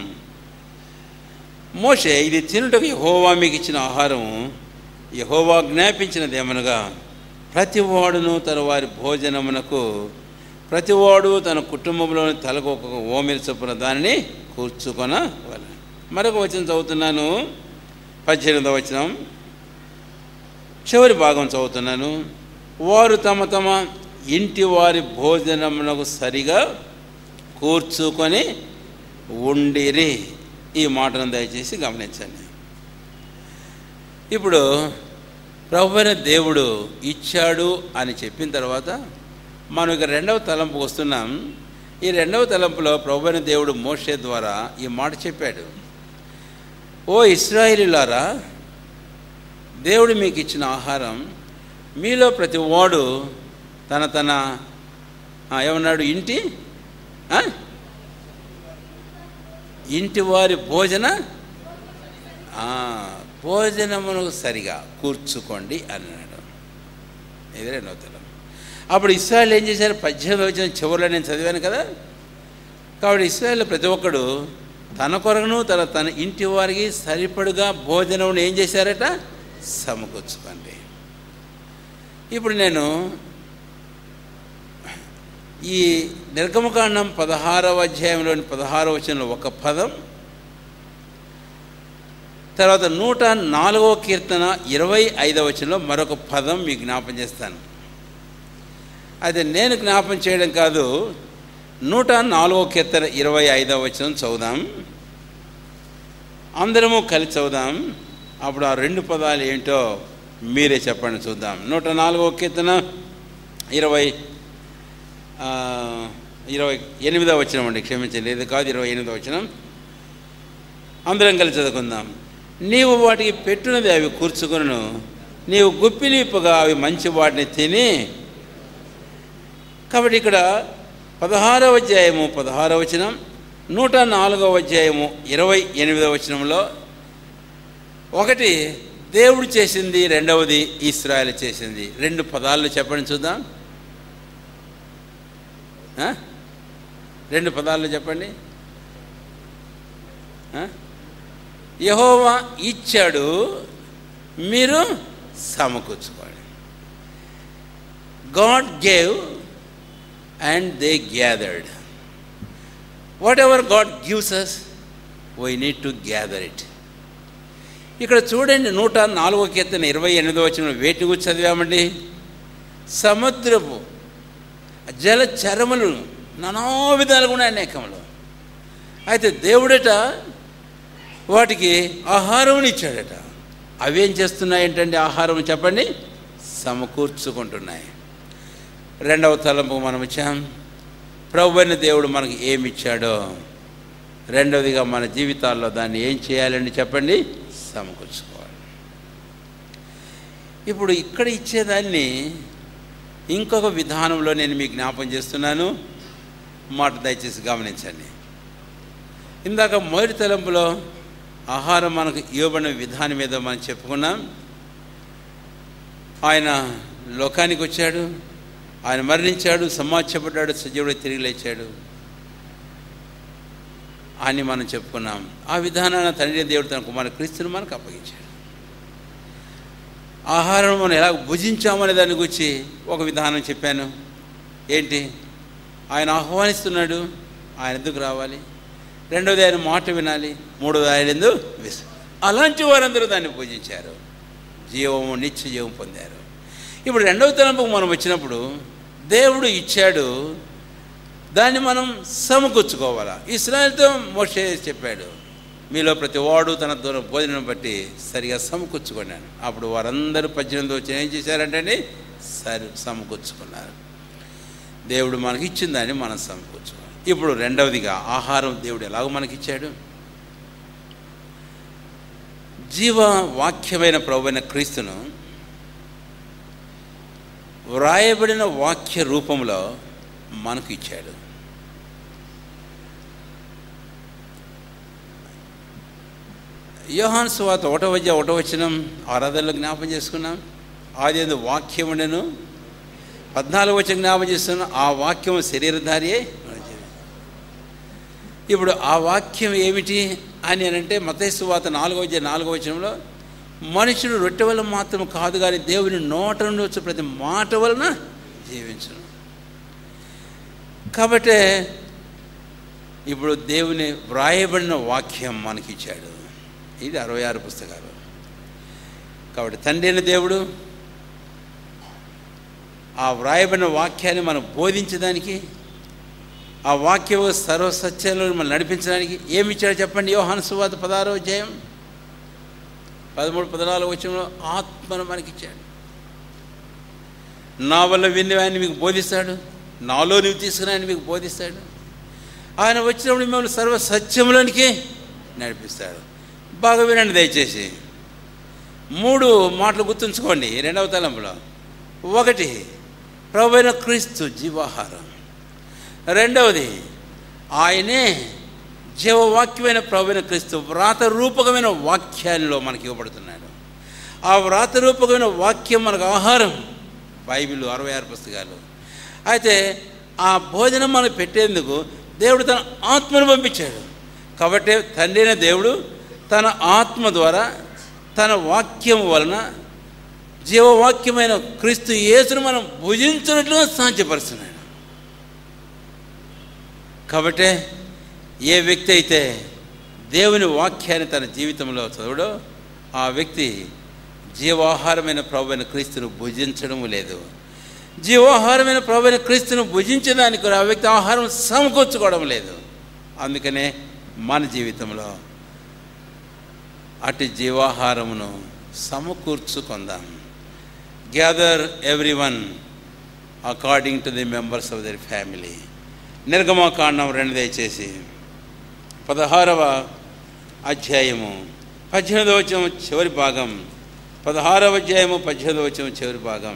మోషే ఇది తినుటకు యహోవా మీకు ఇచ్చిన ఆహారము యహోవా జ్ఞాపించినదేమనగా ప్రతివాడును తన వారి భోజనమునకు ప్రతివాడు తన కుటుంబంలోని తలకు ఒక ఓమిరి చొప్పున దానిని కూర్చుకొనవాలి మరొక వచనం చదువుతున్నాను పద్దెనిమిదవ వచనం చివరి భాగం చదువుతున్నాను వారు తమ తమ ఇంటి వారి భోజనమునకు సరిగా కూర్చుకొని ఉండిరి ఈ మాటను దయచేసి గమనించండి ఇప్పుడు ప్రభువైన దేవుడు ఇచ్చాడు అని చెప్పిన తర్వాత మనం ఇక రెండవ తలంపు వస్తున్నాం ఈ రెండవ తలంపులో ప్రభువైన దేవుడు మోషే ద్వారా ఈ మాట చెప్పాడు ఓ ఇస్రాయిలీలారా దేవుడు మీకు ఇచ్చిన ఆహారం మీలో ప్రతి వాడు తన తన ఆ, ఏమన్నాడు ఇంటి ఆ? ఇంటి వారి భోజన ఆ, భోజనమును సరిగా కూర్చుకోండి అన్నాడు ఇది రెండవ తలం అప్పుడు ఇస్రాయల్ ఏం చేశారు పద్దెనిమిది వచ్చిన చివరిలో నేను చదివాను కదా కాబట్టి ఇస్రాయల్ ప్రతి ఒక్కడు తన కొరకును తన తన ఇంటి వారికి సరిపడుగా భోజనం ఏం చేశారట సమకూర్చుకోండి ఇప్పుడు నేను ఈ నిర్గమకాండం పదహారవ అధ్యాయంలోని పదహారవ వచనంలో ఒక పదం తర్వాత నూట నాలుగవ కీర్తన ఇరవై ఐదవ వచనంలో మరొక పదం మీకు జ్ఞాపం చేస్తాను అయితే నేను జ్ఞాపం చేయడం కాదు నూట నాలుగవ కీర్తన ఇరవై ఐదవ వచనం చదువుదాం అందరము కలిసి చదువుదాం అప్పుడు ఆ రెండు పదాలు ఏంటో మీరే చెప్పండి చూద్దాం నూట నాలుగవ కీర్తన ఇరవై ఆ, ఇరవై ఎనిమిదవ వచనం అండి క్షమించండి ఇది కాదు ఇరవై ఎనిమిదవ వచనం అందరం కలిసి చదువుకుందాం నీవు వాటికి పెట్టునది అవి కూర్చుకొను నీవు గుప్పిలిప్పుగా అవి మంచి వాటిని తిని కాబట్టి ఇక్కడ పదహారవ అధ్యాయము పదహారవ వచనం నూట నాలుగవ అధ్యాయము ఇరవై ఎనిమిదవ వచనంలో ఒకటి దేవుడు చేసింది రెండవది ఇస్రాయల్ చేసింది రెండు పదాలు చెప్పండి చూద్దాం ఆ? రెండు పదాలు చెప్పండి ఆ? యహోవా ఇచ్చాడు మీరు సమకూర్చుకోండి God gave and they gathered whatever God gives us we need to gather it ఇక్కడ చూడండి నూట నాలుగో కీర్తన ఇరవై ఎనిమిదో వచ్చిన వేటి గురించి చదివామండి సముద్రపు జల చరములు నానా విధాలుగా ఉన్నాయి అనేకములు అయితే దేవుడట వాటికి ఆహారం ఇచ్చాడట అవేం చేస్తున్నాయి ఏంటంటే ఆహారం చెప్పండి సమకూర్చుకుంటున్నాయి రెండవ తలంపు మనం ఇచ్చాం ప్రభు అయిన దేవుడు మనకి ఏమి ఇచ్చాడో రెండవదిగా మన జీవితాల్లో దాన్ని ఏం చేయాలండి చెప్పండి సమకూర్చుకోవాలి ఇప్పుడు ఇక్కడ ఇచ్చేదాన్ని ఇంకొక విధానంలో నేను మీకు జ్ఞాపం చేస్తున్నాను మాట దయచేసి గమనించండి ఇందాక మొదటి తలంపులో ఆహారం మనకు ఇవ్వబడిన విధానం మీద మనం చెప్పుకున్నాం ఆయన లోకానికి వచ్చాడు ఆయన మరణించాడు సమాజపడ్డాడు సజీవుడు తిరిగి లేచాడు అని మనం చెప్పుకున్నాం ఆ విధానాన్ని తండ్రి దేవుడు తన కుమారు క్రీస్తుని మనకు అప్పగించాడు ఆహారం మనం ఎలా భుజించామనే దాని గురించి ఒక విధానం చెప్పాను ఏంటి ఆయన ఆహ్వానిస్తున్నాడు ఆయన ఎందుకు రావాలి రెండోది ఆయన మాట వినాలి మూడోది ఆయన ఎందుకు విస్ అలాంటి వారందరూ దాన్ని పూజించారు జీవము నిత్య జీవం పొందారు ఇప్పుడు రెండవ తలంపుకు మనం వచ్చినప్పుడు దేవుడు ఇచ్చాడు దాన్ని మనం సమకూర్చుకోవాలా ఇస్రాయల్తో మోషే చెప్పాడు మీలో ప్రతి వాడు తన దూరం భోజనం బట్టి సరిగా సమకూర్చుకున్నాను అప్పుడు వారందరూ పద్దెనిమిది వచ్చి ఏం చేశారంటే సరి సమకూర్చుకున్నారు దేవుడు మనకి ఇచ్చిన దాన్ని మనం సమకూర్చుకోవాలి ఇప్పుడు రెండవదిగా ఆహారం దేవుడు ఎలాగో మనకిచ్చాడు జీవ వాక్యమైన ప్రభువైన క్రీస్తును వ్రాయబడిన వాక్య రూపంలో మనకు ఇచ్చాడు యోహాన్ సువాత ఒకటో వద్య ఒకటో వచ్చినం ఆరాధనలో జ్ఞాపం చేసుకున్నాం ఆది ఎందు వాక్యం ఉండెను పద్నాలుగు వచ్చిన జ్ఞాపం చేస్తున్నాం ఆ వాక్యం శరీరధారియే ఇప్పుడు ఆ వాక్యం ఏమిటి అని అంటే మతేసు వాత నాలుగో వచ్చే నాలుగో వచనంలో మనుషుడు రొట్టె వల్ల మాత్రం కాదు కానీ దేవుని నోట నుండి వచ్చే ప్రతి మాట వలన జీవించను కాబట్టి ఇప్పుడు దేవుని వ్రాయబడిన వాక్యం మనకిచ్చాడు ఇది అరవై ఆరు పుస్తకాలు కాబట్టి తండ్రి అయిన దేవుడు ఆ వ్రాయబడిన వాక్యాన్ని మనం బోధించడానికి ఆ వాక్యం సర్వసత్యాలను మనం నడిపించడానికి ఏమి ఇచ్చాడో చెప్పండి యోహాను సువాత పదహారో అధ్యాయం పదమూడు పద్నాలుగు వచ్చంలో ఆత్మను మనకిచ్చాడు నా వల్ల విని ఆయన మీకు బోధిస్తాడు నాలో నువ్వు తీసుకుని ఆయన మీకు బోధిస్తాడు ఆయన వచ్చినప్పుడు మిమ్మల్ని సర్వ సత్యములోనికి నడిపిస్తాడు బాగా వినండి దయచేసి మూడు మాటలు గుర్తుంచుకోండి రెండవ తలంపులో ఒకటి ప్రభువైన క్రీస్తు జీవాహారం రెండవది ఆయనే జీవవాక్యమైన ప్రభువైన క్రీస్తు వ్రాత రూపకమైన వాక్యాల్లో మనకి ఇవ్వబడుతున్నాడు ఆ వ్రాత రూపకమైన వాక్యం మనకు ఆహారం బైబిల్ అరవై ఆరు పుస్తకాలు అయితే ఆ భోజనం మనకు పెట్టేందుకు దేవుడు తన ఆత్మను పంపించాడు కాబట్టి తండ్రి అయిన దేవుడు తన ఆత్మ ద్వారా తన వాక్యం వలన జీవవాక్యమైన క్రీస్తు యేసును మనం భుజించినట్లుగా సాధ్యపరుస్తున్నాడు కాబట్టి ఏ వ్యక్తి అయితే దేవుని వాక్యాన్ని తన జీవితంలో చదవడో ఆ వ్యక్తి జీవాహారమైన ప్రభువైన క్రీస్తును భుజించడం లేదు జీవాహారమైన ప్రభువైన క్రీస్తును భుజించడానికి కూడా ఆ వ్యక్తి ఆహారం సమకూర్చుకోవడం లేదు అందుకనే మన జీవితంలో అటు జీవాహారమును సమకూర్చుకుందాం gather every one according to the members of their family నిర్గమకాండం రెండు దయచేసి పదహారవ అధ్యాయము పద్దెనిమిదవ వచనం చివరి భాగం పదహారవ అధ్యాయము పద్దెనిమిదవ వచనం చివరి భాగం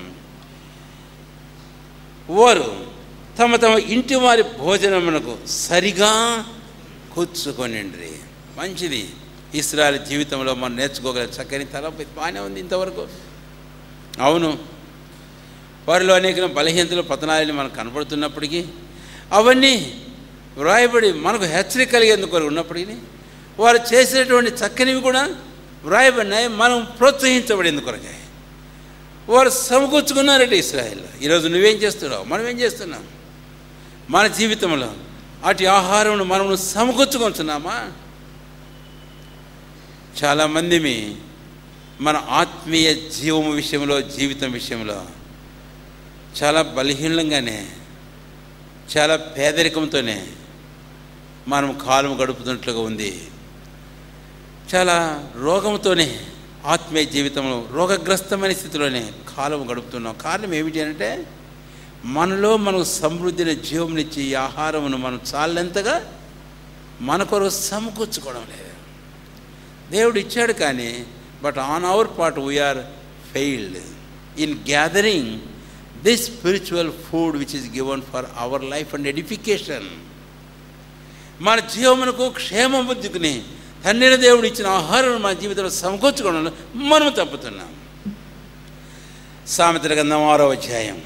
వారు తమ తమ ఇంటి వారి భోజనమునకు సరిగా కూర్చుకొనిండ్రి మంచిది ఇస్రాయల్ జీవితంలో మనం నేర్చుకోగల చక్కని తలపు బాగానే ఉంది ఇంతవరకు అవును వారిలో అనేక బలహీనతలు పతనాలని మనకు కనపడుతున్నప్పటికీ అవన్నీ వ్రాయబడి మనకు హెచ్చరిక కలిగేందుకు ఉన్నప్పటికీ వారు చేసినటువంటి చక్కనివి కూడా వ్రాయబడినాయి మనం ప్రోత్సహించబడేందుకు కొరకే వారు సమకూర్చుకున్నారట ఇస్రాయల్ ఈరోజు నువ్వేం చేస్తున్నావు మనం ఏం చేస్తున్నాం మన జీవితంలో అటు ఆహారం మనము సమకూర్చుకుంటున్నామా చాలామంది మన ఆత్మీయ జీవము విషయంలో జీవితం విషయంలో చాలా బలహీనంగానే చాలా పేదరికంతోనే మనం కాలం గడుపుతున్నట్లుగా ఉంది చాలా రోగంతోనే ఆత్మీయ జీవితంలో రోగగ్రస్తమైన స్థితిలోనే కాలం గడుపుతున్నాం కారణం ఏమిటి అంటే మనలో మనకు సమృద్ధిని జీవమునిచ్చి ఈ ఆహారమును మనం చాలంతగా మన కొరకు సమకూర్చుకోవడం లేదు దేవుడు ఇచ్చాడు కానీ but on our part we are failed in gathering this spiritual food which is given for our life and edification మన జీవమునకు క్షేమ బుద్ధికుని తండ్రిన దేవుడు ఇచ్చిన ఆహారం మన జీవితంలో సమకూర్చుకోవడంలో మనం తప్పుతున్నాం సామెతల గ్రంథం ఆరో అధ్యాయం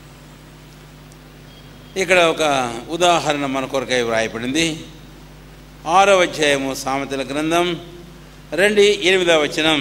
ఇక్కడ ఒక ఉదాహరణ మన కొరకై వ్రాయబడింది ఆరో అధ్యాయము సామెతల గ్రంథం రెండు ఎనిమిదవ వచనం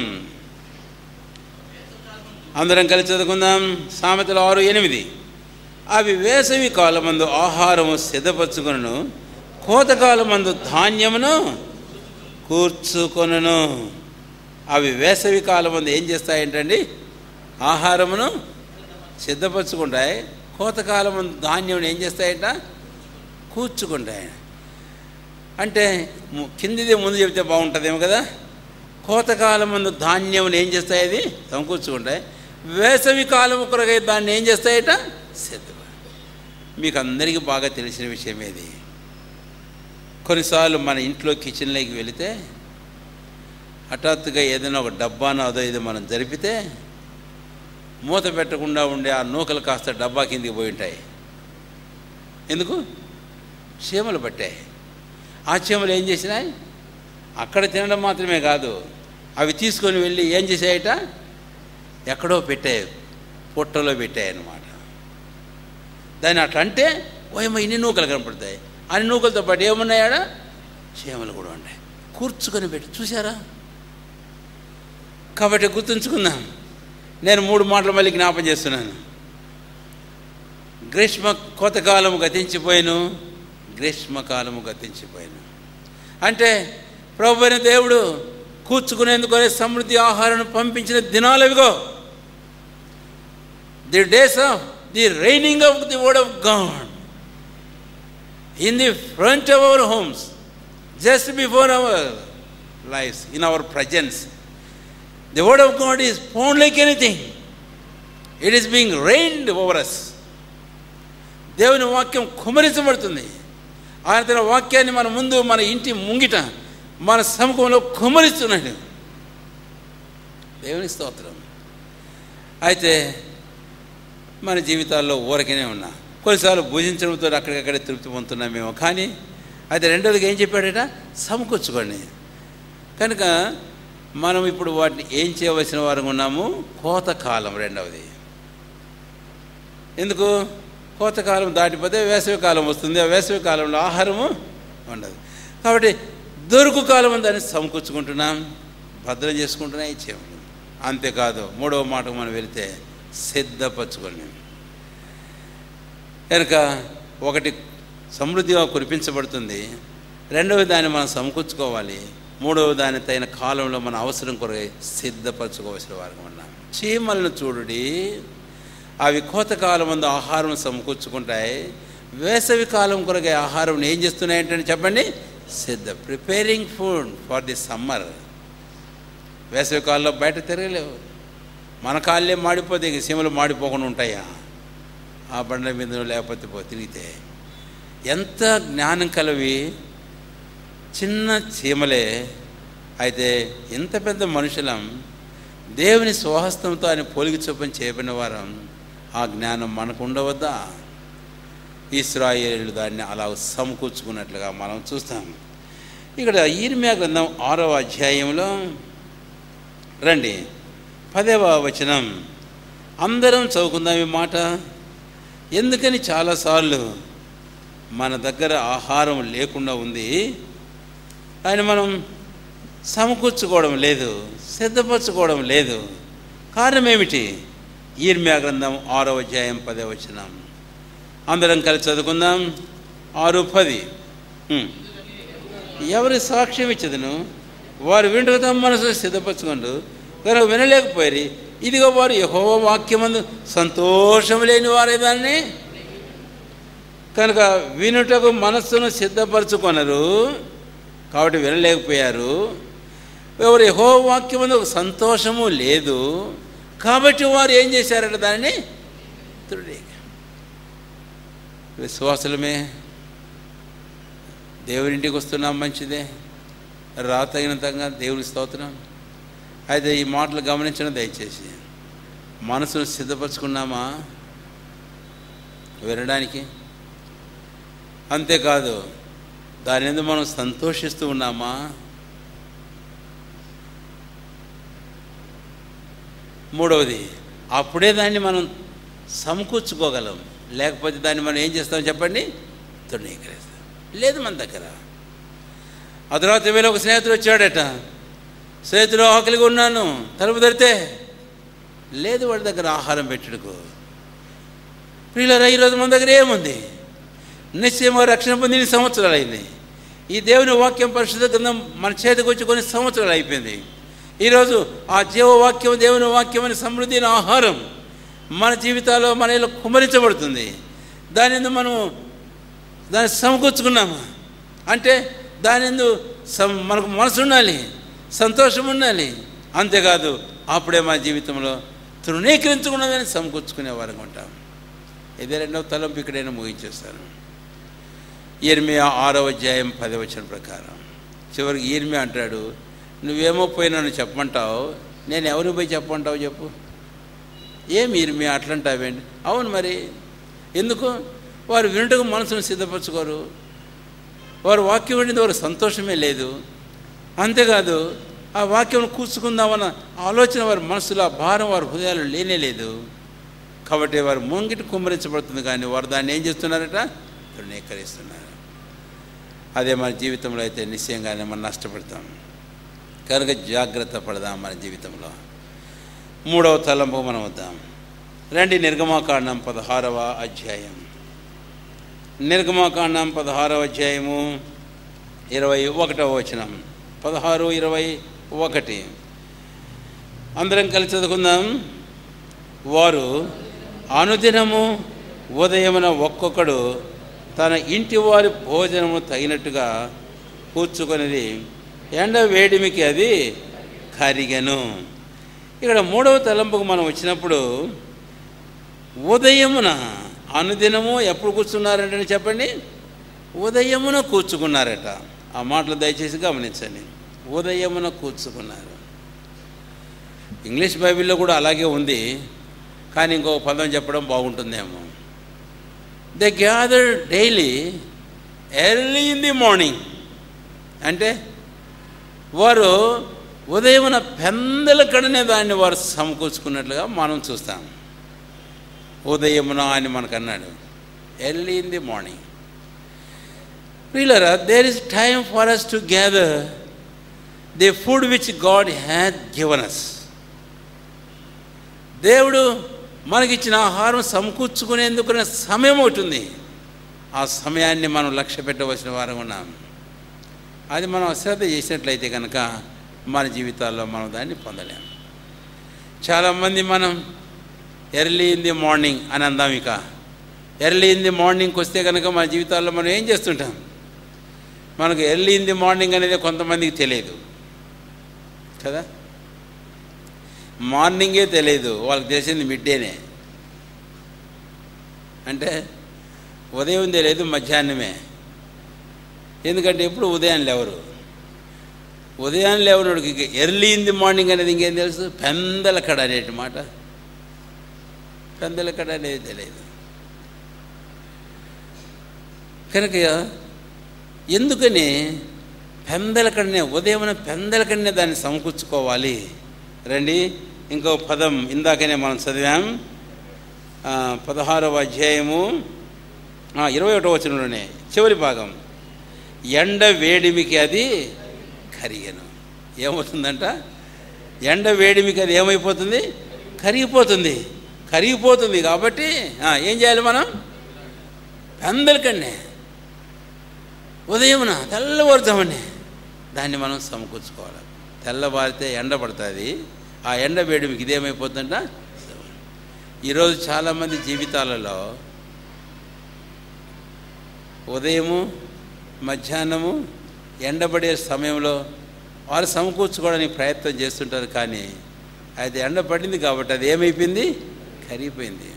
అందరం కలిసి చదువుకుందాం సామెతలు ఆరు ఎనిమిది అవి వేసవి కాలమందు ఆహారము సిద్ధపరచుకొనను కోతకాలమందు ధాన్యమును కూర్చుకొనను అవి వేసవి కాలమందు ఏం చేస్తాయంటండి ఆహారమును సిద్ధపరచుకుంటాయి కోతకాలమందు ధాన్యం ఏం చేస్తాయంట కూర్చుకుంటాయి అంటే ము- కిందిది ముందు చెప్తే బాగుంటుందేమో కదా కోతకాలం ముందు ధాన్యం ఏం చేస్తాయి అది సమకూర్చుకుంటాయి వేసవి కాలం కొరకై దాన్ని ఏం చేస్తాయట సిద్ధ మీకు అందరికీ బాగా తెలిసిన విషయం ఏది కొన్నిసార్లు మన ఇంట్లో కిచెన్లోకి వెళితే హఠాత్తుగా ఏదైనా ఒక డబ్బానో అదో ఇది మనం జరిపితే మూత పెట్టకుండా ఉండే ఆ నూకలు కాస్త డబ్బా కిందికి పోయి ఉంటాయి ఎందుకు చీమలు పట్టాయి ఆ చీమలు ఏం చేసినాయి అక్కడ తినడం మాత్రమే కాదు అవి తీసుకొని వెళ్ళి ఏం చేసాయట ఎక్కడో పెట్టాయి పుట్టలో పెట్టాయి అన్నమాట దాన్ని అట్లా అంటే ఓయమ్మ ఇన్ని నూకలు కనపడతాయి అన్ని నూకలతో పాటు ఏమున్నాయాడ చీమలు కూడా ఉన్నాయి కూర్చుకొని పెట్టి చూసారా కాబట్టి గుర్తుంచుకుందాం నేను మూడు మాటలు మళ్ళీ జ్ఞాపం చేస్తున్నాను గ్రీష్మ కోతకాలము గతించిపోయాను గ్రీష్మకాలము గతించిపోయాను అంటే ప్రభు అయిన దేవుడు కూర్చుకునేందుకు సమృద్ధి ఆహారం పంపించిన దినాలు అవిగో the days of the raining of the word of God in the front of our homes just before our lifes in our presence the word of God is phone like anything it is being rained over us దేవుని వాక్యం కుమరించబడుతుంది ఆయన తన వాక్యాన్ని మన ముందు మన ఇంటి ముంగిట మన సముఖంలో కుమరిస్తున్నాడు దేవుని స్తోత్రం అయితే మన జీవితాల్లో ఊరకనే ఉన్నా కొన్నిసార్లు భుజించడంతో అక్కడికక్కడే తృప్తి పొందుతున్నామేమో కానీ అయితే రెండోదిగా ఏం చెప్పాడట సమకూర్చుకోండి కనుక మనం ఇప్పుడు వాటిని ఏం చేయవలసిన వారు ఉన్నాము కోతకాలం రెండవది ఎందుకు కోతకాలం దాటిపోతే వేసవి కాలం వస్తుంది ఆ వేసవి కాలంలో ఆహారము ఉండదు కాబట్టి దొరుకు కాలం దాన్ని సమకూర్చుకుంటున్నాం భద్రం చేసుకుంటున్నా ఇచ్చేము అంతేకాదు మూడవ మాటకు మనం వెళితే సిద్ధపరచుకోండి కనుక ఒకటి సమృద్ధిగా కురిపించబడుతుంది రెండవ దాన్ని మనం సమకూర్చుకోవాలి మూడవ దాని తగిన కాలంలో మన అవసరం కొరకై సిద్ధపరచుకోవాల్సిన వారికి ఉన్నాం చీమలను చూడుడి అవి కోతకాలం ముందు ఆహారం సమకూర్చుకుంటాయి వేసవి కాలం కొరకై ఆహారం ఏం చేస్తున్నాయంటే చెప్పండి సిద్ధ preparing food for the summer వేసవి కాలంలో బయట తిరగలేవు మన కాళ్ళే మాడిపోతే ఇక సీమలు మాడిపోకుండా ఉంటాయా ఆ బండ మీద లేకపోతే పో తిరిగితే ఎంత జ్ఞానం కలవి చిన్న చీమలే అయితే ఎంత పెద్ద మనుషులం దేవుని స్వహస్తంతో ఆయన పోలికి చొప్పని చేయబడిన వారం ఆ జ్ఞానం మనకు ఉండవద్దా ఇస్రాయేలు దాన్ని అలా సమకూర్చుకున్నట్లుగా మనం చూస్తాం ఇక్కడ ఈర్మ్యా గ్రంథం ఆరవ అధ్యాయంలో రండి పదవ వచనం అందరం చదువుకుందాం ఈ మాట ఎందుకని చాలాసార్లు మన దగ్గర ఆహారం లేకుండా ఉంది ఆయన మనం సమకూర్చుకోవడం లేదు సిద్ధపరచుకోవడం లేదు కారణం ఏమిటి ఈర్మ్యా గ్రంథం ఆరో అధ్యాయం పదే వచ్చినాం అందరం కలిసి చదువుకుందాం ఆరు పది ఉమ్. ఎవరి సాక్ష్యం ఇచ్చదును వారు వింటూ తమ మనసు సిద్ధపరచుకోండు కనుక వినలేకపోయారు ఇదిగో వారు యహోవ వాక్యమందు సంతోషం లేని వారే దాన్ని కనుక వినుటకు మనస్సును సిద్ధపరచుకొనరు కాబట్టి వినలేకపోయారు ఎవరు యహో వాక్యమందు ఒక సంతోషము లేదు కాబట్టి వారు ఏం చేశారట దానిని తుడి విశ్వాసులమే దేవుడింటికి వస్తున్నాం మంచిదే రాతగినంతగా దేవుని స్తోత్రం అయితే ఈ మాటలు గమనించడం దయచేసి మనసును సిద్ధపరచుకున్నామా వినడానికి అంతేకాదు దాని ఎందుకు మనం సంతోషిస్తూ ఉన్నామా మూడవది అప్పుడే దాన్ని మనం సమకూర్చుకోగలం లేకపోతే దాన్ని మనం ఏం చేస్తాం చెప్పండి తృణీకరిస్తాం లేదు మన దగ్గర ఆ తర్వాత వేళ ఒక స్నేహితుడు వచ్చాడట స్నేహితుడు ఆకలిగా ఉన్నాను తలుపు తెరితే లేదు వాడి దగ్గర ఆహారం పెట్టుడుకు ప్రియులరా ఈరోజు మన దగ్గర ఏముంది నిశ్చయమా రక్షణ పొంది ఇన్ని సంవత్సరాలు అయింది ఈ దేవుని వాక్యం పరిశుద్ధ గ్రంథం మన చేతికి వచ్చి కొన్ని సంవత్సరాలు అయిపోయింది ఈరోజు ఆ జీవవాక్యం దేవుని వాక్యం అనే సమృద్ధి అయిన ఆహారం మన జీవితాల్లో మన ఇలా కుమరించబడుతుంది దాని ఎందు మనం దాన్ని సమకూర్చుకున్నామా అంటే దాని ఎందు సం మనకు మనసు ఉండాలి సంతోషం ఉండాలి అంతేకాదు అప్పుడే మా జీవితంలో తృణీకరించుకున్నదని సమకూర్చుకునే వారంగా ఉంటాం ఇదే రెండవ తలంపు ఇక్కడైనా ముగించేస్తాను ఈర్మియా ఆరో అధ్యాయం పదవచన ప్రకారం చివరికి ఈర్మియా అంటాడు నువ్వేమో పోయి నన్ను చెప్పమంటావు నేను ఎవరిని పోయి చెప్పమంటావు చెప్పు ఏం ఈర్మియా అట్లంటావేంటి అవును మరి ఎందుకు వారు వినుటకు మనసును సిద్ధపరచుకోరు వారు వాక్యం వింటే వారు సంతోషమే లేదు అంతేకాదు ఆ వాక్యం కూర్చుకుందామన్న ఆలోచన వారి మనసులో ఆ భారం వారి హృదయాలు లేనే లేదు కాబట్టి వారు ముంగిటి కుమ్మరించబడుతుంది కానీ వారు దాన్ని ఏం చేస్తున్నారట తృణీకరిస్తున్నారు అదే మన జీవితంలో అయితే నిశ్చయంగానే మనం నష్టపడతాం కనుక జాగ్రత్త పడదాం మన జీవితంలో మూడవ తలంపు మనం వద్దాం రండి నిర్గమాకాండం పదహారవ అధ్యాయం నిర్గమాకాండం పదహారవ అధ్యాయము ఇరవై ఒకటవ వచనం పదహారు ఇరవై ఒకటి అందరం కలిసి చదువుకుందాం వారు అనుదినము ఉదయమున ఒక్కొక్కడు తన ఇంటి వారి భోజనము తగినట్టుగా కూర్చుకొనిది ఎండ వేడిమికి అది కరిగెను ఇక్కడ మూడవ తలంపుకు మనం వచ్చినప్పుడు ఉదయమున అనుదినము ఎప్పుడు కూర్చున్నారంటే చెప్పండి ఉదయమున కూర్చుకున్నారట ఆ మాటలు దయచేసి గమనించండి ఉదయమున కూర్చుకున్నారు ఇంగ్లీష్ బైబిల్లో కూడా అలాగే ఉంది కానీ ఇంకో పదం చెప్పడం బాగుంటుందేమో they gather daily early in the morning అంటే వారు ఉదయమున పెందల కడనే దాన్ని వారు సమకూర్చుకున్నట్లుగా మనం చూస్తాం ఉదయమున అని మనకు అన్నాడు ఎర్లీ ఇన్ ది మార్నింగ్ వీళ్ళరా there is time for us to gather the food which God had given us దేవుడు మనకిచ్చిన ఆహారం సమకూర్చుకునేందుకునే సమయం ఒకటి ఉంది ఆ సమయాన్ని మనం లక్ష్య పెట్టవలసిన వారం ఉన్నాం అది మనం అశ్రద్ధ చేసినట్లయితే కనుక మన జీవితాల్లో మనం దాన్ని పొందలేము చాలామంది మనం ఎర్లీ ఇన్ ది మార్నింగ్ అని అందాం ఇక ఎర్లీ ఇన్ ది మార్నింగ్కి వస్తే కనుక మన జీవితాల్లో మనం ఏం చేస్తుంటాం మనకు ఎర్లీ ఇన్ ది మార్నింగ్ అనేది కొంతమందికి తెలియదు కదా మార్నింగే తెలియదు వాళ్ళకి తెలిసింది మిడ్ డేనే అంటే ఉదయం తెలియదు మధ్యాహ్నమే ఎందుకంటే ఎప్పుడు ఉదయం లేవరు ఉదయం లేవనోడికి ఎర్లీ ఇన్ ది మార్నింగ్ అనేది ఇంకేం తెలుసు పెందల కడ అనేటి మాట పెందల కడ అనేది తెలియదు కనుక ఎందుకని పెందల కడనే ఉదయం పెందల కడనే దాన్ని సమకూర్చుకోవాలి రండి ఇంకో పదం ఇందాకనే మనం చదివాం ఆ, పదహారవ అధ్యాయము ఆ, ఇరవై ఒకటో వచనంలోనే చివరి భాగం ఎండ వేడిమికి అది కరిగను ఏమవుతుందంట ఎండ వేడిమికి అది ఏమైపోతుంది కరిగిపోతుంది కరిగిపోతుంది కాబట్టి ఆ, ఏం చేయాలి మనం పెందలకండి ఉదయమున తెల్లవారుతామని దాన్ని మనం సమకూర్చుకోవాలి తెల్లవారితే ఎండ పడుతుంది ఆ ఎండ వేడి మీకు ఇదేమైపోతుందంట ఈరోజు చాలామంది జీవితాలలో ఉదయము మధ్యాహ్నము ఎండబడే సమయంలో వారు సమకూర్చుకోవడానికి ప్రయత్నం చేస్తుంటారు కానీ అది ఎండ పడింది కాబట్టి అది ఏమైపోయింది కరిగిపోయింది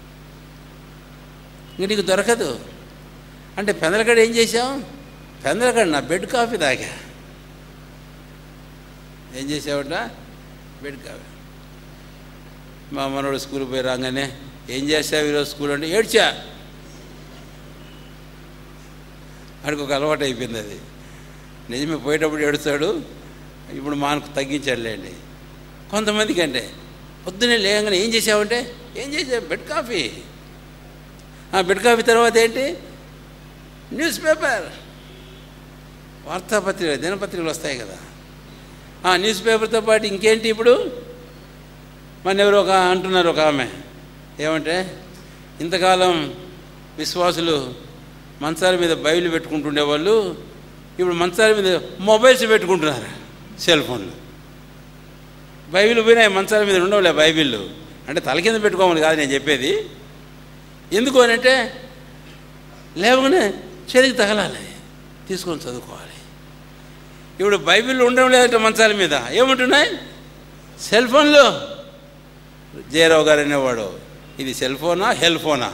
ఇంక నీకు దొరకదు అంటే పెందలకడ ఏం చేసావు పెందలకడ నా బెడ్ కాఫీ తాగా ఏం చేసావట బెడ్ కాఫీ మా మనోడు స్కూల్కి పోయి రాగానే ఏం చేసావు ఈరోజు స్కూల్ అంటే ఏడ్చా ఆడికి ఒక అలవాటు అయిపోయింది అది నిజమే పోయేటప్పుడు ఏడుస్తాడు ఇప్పుడు మానకు తగ్గించాడులేండి కొంతమందికి అంటే పొద్దున్నే లేగానే ఏం చేసావంటే ఏం చేసావు బెడ్ కాఫీ ఆ బెడ్ కాఫీ తర్వాత ఏంటి న్యూస్ పేపర్ వార్తాపత్రిక దినపత్రికలు వస్తాయి కదా ఆ న్యూస్ పేపర్తో పాటు ఇంకేంటి ఇప్పుడు మన ఎవరు ఒక అంటున్నారు ఒక ఆమె ఏమంటే ఇంతకాలం విశ్వాసులు మంచాల మీద బైబిల్ పెట్టుకుంటుండేవాళ్ళు ఇప్పుడు మంచాల మీద మొబైల్స్ పెట్టుకుంటున్నారు సెల్ ఫోన్లు బైబిల్ పోయినాయి మంచాల మీద ఉండవులే బైబిల్ అంటే తల కింద పెట్టుకోమని కాదు నేను చెప్పేది ఎందుకు అని అంటే లేవగానే చెరికి తగలాలి తీసుకొని చదువుకోవాలి ఇప్పుడు బైబిల్ ఉండడం లేదంటే మంచాల మీద ఏముంటున్నాయి సెల్ ఫోన్లో జయరావు గారు అనేవాడు ఇది సెల్ ఫోనా హెల్ ఫోనా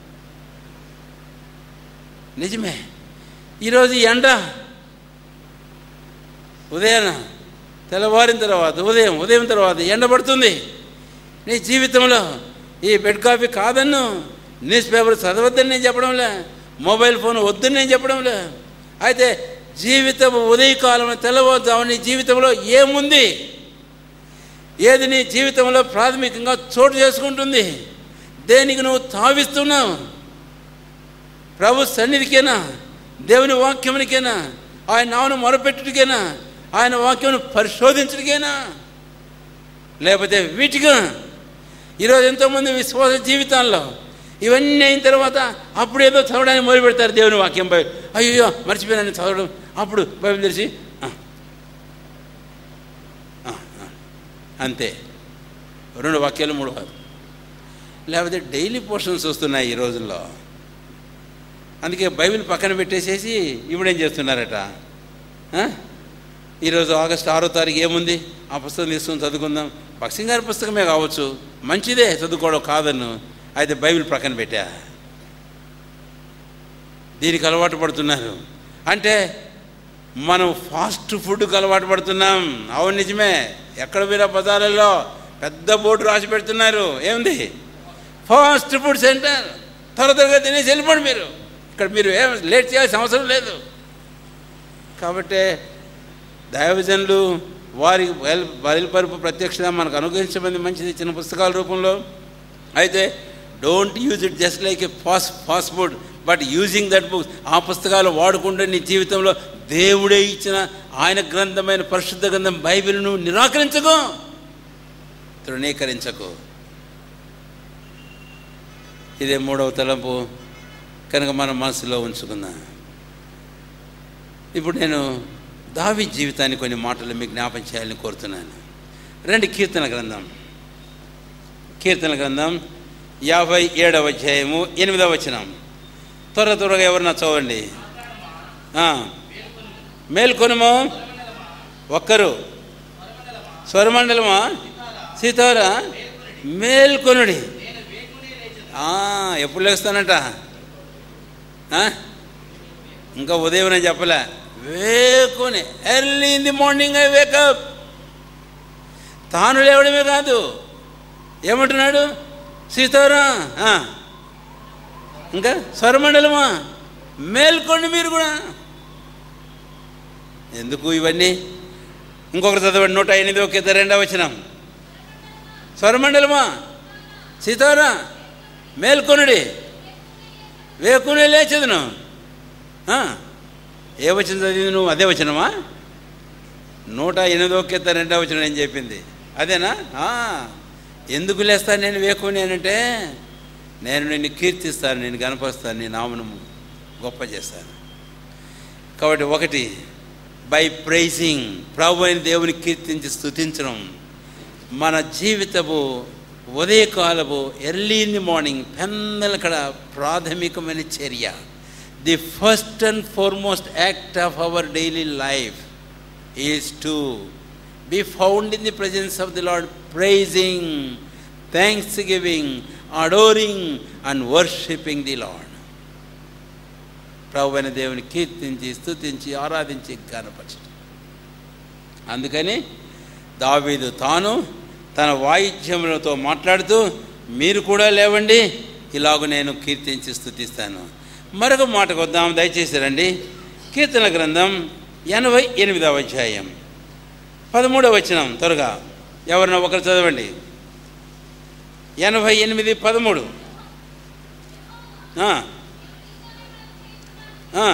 నిజమే ఈరోజు ఈ ఎండ ఉదయాన తెల్లవారిన తర్వాత ఉదయం ఉదయం తర్వాత ఎండ పడుతుంది నీ జీవితంలో ఈ బెడ్ కాఫీ కాదన్ను న్యూస్ పేపర్ చదవద్దని నేను చెప్పడంలే మొబైల్ ఫోన్ వద్దని నేను చెప్పడంలే అయితే జీవితం ఉదయకాలం తెల్లవారుజాము నీ జీవితంలో ఏముంది ఏది నీ జీవితంలో ప్రాథమికంగా చోటు చేసుకుంటుంది దేనికి నువ్వు తావిస్తున్నావు ప్రభు సన్నిధికేనా దేవుని వాక్యమునికేనా ఆయన నామను మొరపెట్టుడికేనా ఆయన వాక్యమును పరిశోధించడికేనా లేకపోతే వీటిగా ఈరోజు ఎంతోమంది విశ్వాస జీవితాల్లో ఇవన్నీ అయిన తర్వాత అప్పుడు ఏదో చదవడానికి మొదలు పెడతారు దేవుని వాక్యం బై అయ్యో మర్చిపోయానని చదవడం అప్పుడు బైబిల్ తెరిచి "ఆ, ఆ, ఆ." అంతే రెండు వాక్యాలు మూడు కాదు లేకపోతే డైలీ పోర్షన్స్ వస్తున్నాయి ఈ రోజుల్లో అందుకే బైబిల్ పక్కన పెట్టేసేసి ఇప్పుడు ఏం చేస్తున్నారట ఆ? ఈరోజు ఆగస్టు ఆరో తారీఖు ఏముంది ఆ పుస్తకం తీసుకొని చదువుకుందాం భక్సింగ్ గారి పుస్తకమే కావచ్చు మంచిదే చదువుకోవడం కాదన్ను అయితే బైబిల్ ప్రక్కన పెట్టా దీనికి అలవాటు పడుతున్నారు అంటే మనం ఫాస్ట్ ఫుడ్కి అలవాటు పడుతున్నాం అవును నిజమే ఎక్కడ పోయినా బజార్లలో పెద్ద బోర్డు రాసి పెడుతున్నారు ఏముంది ఫాస్ట్ ఫుడ్ సెంటర్ త్వర త్వరగా తినేసి వెళ్ళిపోండి మీరు ఇక్కడ మీరు ఏం లేట్ చేయాల్సిన అవసరం లేదు కాబట్టి దైవజనులు వారి బయలు బయలుపరుపు ప్రత్యక్షంగా మనకు అనుగ్రహించబడింది మంచిది చిన్న పుస్తకాల రూపంలో అయితే don't use it just like a fast fast food but using that book ఆ పుస్తకాలు వాడుకుంటే నీ జీవితంలో దేవుడే ఇచ్చిన ఆయన గ్రంథమైన పరిశుద్ధ గ్రంథం బైబిల్ను నిరాకరించకు తృణీకరించకు ఇదే మూడవ తలంపు కనుక మన మనసులో ఉంచుకుందాం ఇప్పుడు నేను దావి జీవితాన్ని కొన్ని మాటలు మీకు జ్ఞాపం చేయాలని కోరుతున్నాను రెండు కీర్తన గ్రంథం కీర్తన గ్రంథం యాభై ఏడవ అధ్యాయము ఎనిమిదవ వచనం త్వర త్వరగా ఎవరన్నా చదవండి ఆ. మేల్కొనుము ఒక్కరు స్వరమండలమా సీతారా మేల్కొనుడి ఆ, ఎప్పుడు లేస్తానంట ఆ? ఇంకా ఉదయం నేను చెప్పలే వేకుని early in the morning I wake up తాను లేవడమే కాదు ఏమంటున్నాడు సీతారా ఆ. ఇంకా స్వరమండలమా మేల్కోండి మీరు కూడా ఎందుకు ఇవన్నీ ఇంకొకరు చదవండి నూట ఎనిమిది ఒక ఇద్దరు రెండవ వచ్చినాం స్వరమండలమా సీతారా మేల్కొనుడి వేకునే లేచదును ఆ, ఏ వచ్చిన చదివింది నువ్వు అదే వచ్చినమా నూట ఎనిమిదో కింద రెండో వచ్చిన నేను చెప్పింది అదేనా ఆ, ఎందుకు లేస్తాను నేను వేకుని అంటే నేను నిన్ను కీర్తిస్తాను నేను గనపరుస్తాను నీ నామను గొప్ప చేస్తాను కాబట్టి ఒకటి బై ప్రైజింగ్ ప్రభు అయిన దేవుని కీర్తించి స్థుతించడం మన జీవితము ఉదయకాలము ఎర్లీ ఇన్ ది మార్నింగ్ పెన్నలకడ ప్రాథమికమైన చర్య the first and foremost act of our daily life is to be found in the presence of the Lord, praising, thanksgiving, adoring, and worshipping the Lord. ప్రభు అయిన దేవుని కీర్తించి స్తుతించి ఆరాధించి కనపరచడం అందుకని దావీదు తాను తన వాయిద్యములతో మాట్లాడుతూ మీరు కూడా లేవండి ఇలాగ నేను కీర్తించి స్తుతిస్తాను మరొక మాటకు వద్దాం దయచేసి రండి కీర్తన గ్రంథం ఎనభై ఎనిమిదవ అధ్యాయం పదమూడవ వచనం త్వరగా ఎవరినో ఒకరు చదవండి ఎనభై ఎనిమిది పదమూడు ఆ. ఆ.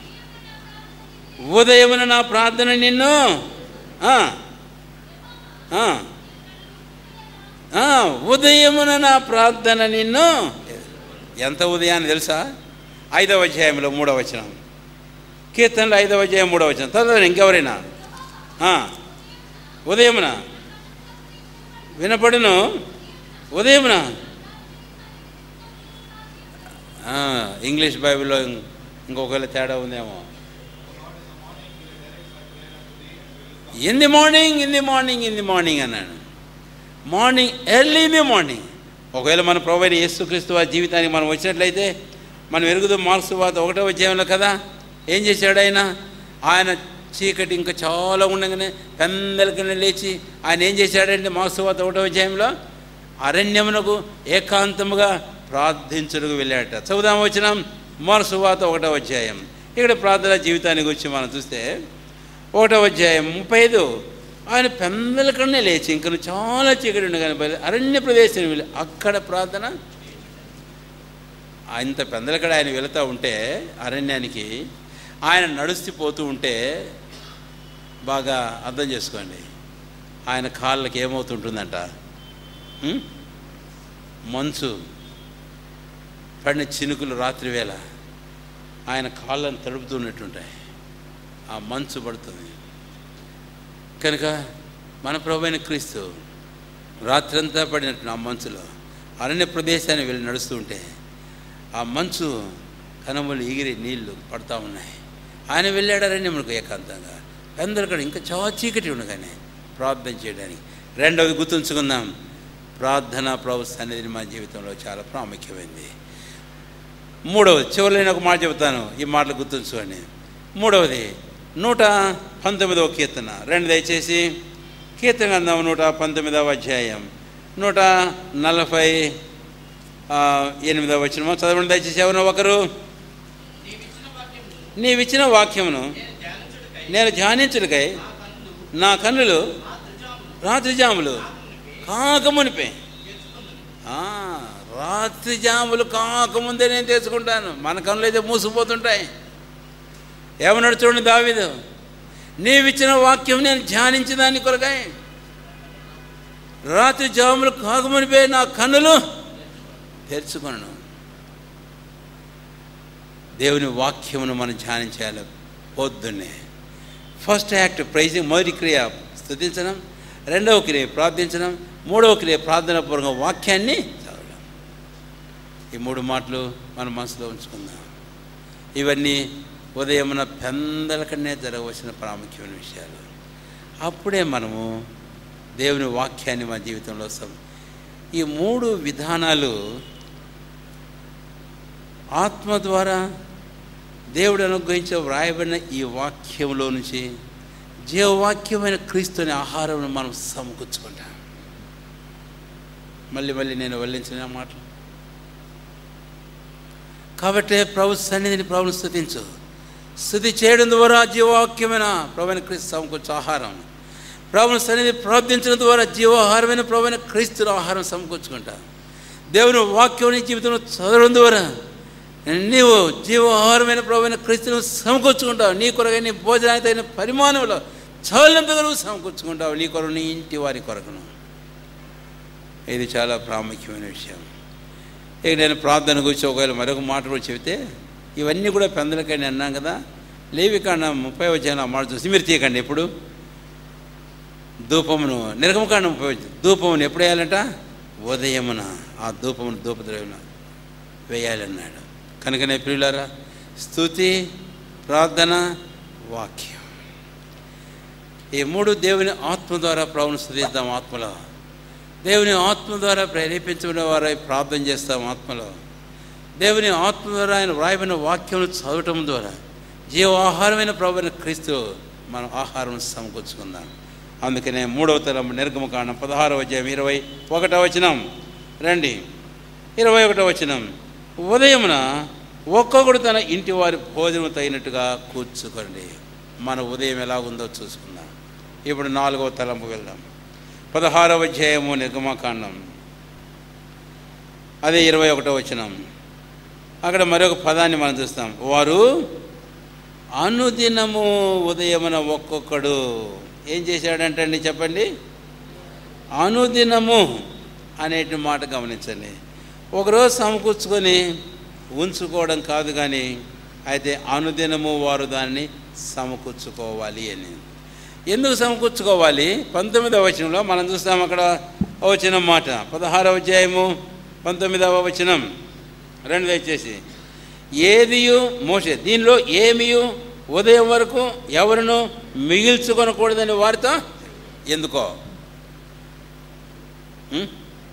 ఉదయమున నా ప్రార్థన నిన్ను ఆ. ఆ. ఆ, ఉదయమున నా ప్రార్థన నిన్ను ఎంత ఉదయాన్ని తెలుసా ఐదవ అధ్యాయంలో మూడవ వచనం కీర్తనలో ఐదవ అధ్యాయం మూడవ వచనం చదవండి ఇంకెవరైనా ఆ. ఉదయమున వినపడును ఉదయమున ఆ, ఇంగ్లీష్ బైబిల్లో ఇంకొకవేళ తేడా ఉందేమో in the morning in the morning in the morning అన్నాడు morning early in the morning ఒకవేళ మన ప్రొవైడ్ యేసుక్రీస్తు వారి జీవితానికి మనం వచ్చినట్లయితే మనం ఎరుగుదు మార్క్స్ వాత ఒకటో అధ్యాయంలో కదా ఏం చేశాడు ఆయన ఆయన చీకటి ఇంకా చాలా ఉండగానే పెందలకనే లేచి ఆయన ఏం చేశాడంటే మార్క్స్ వాత ఒకటో అధ్యాయంలో అరణ్యమునకు ఏకాంతముగా ప్రార్థించుటకు వెళ్ళాడట చదువుదాం వచ్చిన మార్క్స్ వాత ఒకటో అధ్యాయం ఇక్కడ ప్రార్థన జీవితానికి వచ్చి మనం చూస్తే ఒకటో అధ్యాయం ముప్పై ఐదు ఆయన పెందల కన్నా లేచి ఇంకను చాలా చీకటి ఉండగానే బయలు అరణ్య ప్రదేశం వెళ్ళి అక్కడ ప్రార్థన ఇంత పెందలకడ ఆయన వెళుతూ ఉంటే అరణ్యానికి ఆయన నడుస్తూ పోతూ ఉంటే బాగా అర్థం చేసుకోండి ఆయన కాళ్ళకి ఏమవుతుంటుందంట ఉం? మంచు పడిన చినుకులు రాత్రి వేళ ఆయన కాళ్ళను తడుపుతున్నట్టుంటాయి ఆ మంచు పడుతుంది కనుక మన ప్రభు అయిన క్రీస్తు రాత్రంతా పడినట్టు ఆ మంచులో అరణ్య ప్రదేశాన్ని వెళ్ళి నడుస్తూ ఉంటే ఆ మంచు కనములు ఎగిరి నీళ్లు పడతా ఉన్నాయి ఆయన వెళ్ళాడు అరణ్యములకు ఏకాంతంగా అందరికడ ఇంకా చాలా చీకటి ఉండగానే ప్రార్థన చేయడానికి రెండవది గుర్తుంచుకుందాం ప్రార్థన ప్రభు సన్నిధిని మా జీవితంలో చాలా ప్రాముఖ్యమైంది మూడవది చివరిలో నేను ఒక మాట చెబుతాను ఈ మాటలు గుర్తుంచుకోండి మూడవది నూట పంతొమ్మిదవ కీర్తన రెండు దయచేసి కీర్తన గ్రంథం నూట పంతొమ్మిదవ అధ్యాయం నూట నలభై ఆ, ఎనిమిదవ వచ్చిన చదవండి దయచేసి ఎవరినో ఒకరు నీవిచ్చిన వాక్యమును నేను ధ్యానించుడికై నా కన్నులు రాత్రి జాములు కాకమునిపే ఆ, రాత్రి జాములు కాకముందే నేను తెచ్చుకుంటాను మన కన్నులు అయితే మూసిపోతుంటాయి ఏమన్నాడు చూడండి దావీదు నీవిచ్చిన వాక్యం నేను ధ్యానించిన దాన్ని కొరకాయ రాత్రి జాములు కాకమునిపే నా కన్నులు తెరుచుకొనను దేవుని వాక్యమును మనం ధ్యానించాలి పొద్దున్నే ఫస్ట్ యాక్ట్ ప్రైజింగ్ మొదటి క్రియ స్థుతించడం రెండవ క్రియ ప్రార్థించడం మూడవ క్రియ ప్రార్థన పూర్వక వాక్యాన్ని చదవడం ఈ మూడు మాటలు మన మనసులో ఉంచుకుందాం ఇవన్నీ ఉదయమున పెందల కన్నే జరగవలసిన ప్రాముఖ్యమైన విషయాలు అప్పుడే మనము దేవుని వాక్యాన్ని మన జీవితంలో సం ఈ మూడు విధానాలు ఆత్మ ద్వారా దేవుడు అనుగ్రహించే వ్రాయబడిన ఈ వాక్యంలో నుంచి జీవవాక్యమైన క్రీస్తుని ఆహారం మనం సమకూర్చుకుంటాం మళ్ళీ మళ్ళీ నేను వెళ్ళించిన మాటలు కాబట్టి ప్రభు సన్నిధిని ప్రభుని స్థుతించు స్థుతి చేయడం ద్వారా జీవవాక్యమైన ప్రభుని క్రీస్తు సమకూర్చు ఆహారం ప్రభుని సన్నిధి ప్రార్థించడం ద్వారా జీవాహారమైన ప్రభుని క్రీస్తుల ఆహారం సమకూర్చుకుంటా దేవుని వాక్యం నీ జీవితంలో చదవడం ద్వారా నీవు జీవాహారమైన ప్రభుత్వ క్రీస్తును సమకూర్చుకుంటావు నీ కొరకు నీ భోజనానికి తగిన పరిమాణంలో చాలినంతగా నువ్వు సమకూర్చుకుంటావు నీ కొరకు నీ ఇంటి వారి కొరకును ఇది చాలా ప్రాముఖ్యమైన విషయం ఇక నేను ప్రార్థన గురించి ఒకవేళ మరొక మాట కూడా చెబితే ఇవన్నీ కూడా పెందలకని అన్నాం కదా లేవి కాండం ముప్పై వచ్చాను ఆ మాట చూసి మీరు తీయకండి ఎప్పుడు ధూపమును నిర్గమకాండం ముప్పై వచ్చి ధూపమును ఎప్పుడు వేయాలంట ఉదయమున ఆ ధూపమును ధూపద్రవ్యమున వేయాలన్నాడు కనుకనే ప్రియులారా స్థుతి ప్రార్థన వాక్యం ఈ మూడు దేవుని ఆత్మ ద్వారా ప్రభుని స్థుతిద్దాం ఆత్మలో దేవుని ఆత్మ ద్వారా ప్రేరేపించబడిన వారై ప్రార్థన చేస్తాం ఆత్మలో దేవుని ఆత్మ ద్వారా ఆయన వ్రాయబడిన వాక్యం చదవటం ద్వారా జీవాహారమైన ప్రభుని క్రీస్తు మనం ఆహారం సమకూర్చుకుందాం అందుకనే మూడవ తరం నిర్గమకాండం పదహారవ అధ్యాయం ఇరవై ఒకటో వచనం రండి ఇరవై ఒకటో వచనం ఉదయమున ఒక్కొక్కడు తన ఇంటి వారి భోజనం తగినట్టుగా కూర్చుకోండి మన ఉదయం ఎలాగుందో చూసుకుందాం ఇప్పుడు నాలుగవ తలంపు వెళ్దాం పదహారవ అధ్యాయము నిర్గమకాండం అదే ఇరవై ఒకటో వచనం అక్కడ మరొక పదాన్ని మనం చూస్తాం వారు అనుదినము ఉదయమున ఒక్కొక్కడు ఏం చేశాడంటండి చెప్పండి అనుదినము అనేటి మాట గమనించండి ఒకరోజు సమకూర్చుకొని ఉంచుకోవడం కాదు కానీ అయితే అనుదినము వారు దాన్ని సమకూర్చుకోవాలి అని ఎందుకు సమకూర్చుకోవాలి పంతొమ్మిదవ వచనంలో మనం చూస్తాం అక్కడ వచ్చిన మాట పదహారవ అధ్యాయము పంతొమ్మిదవ వచనం రెండు దయచేసి ఏదియు మోసే దీనిలో ఏమియు ఉదయం వరకు ఎవరిను మిగిల్చుకొనకూడదని వారితో ఎందుకో ఉం?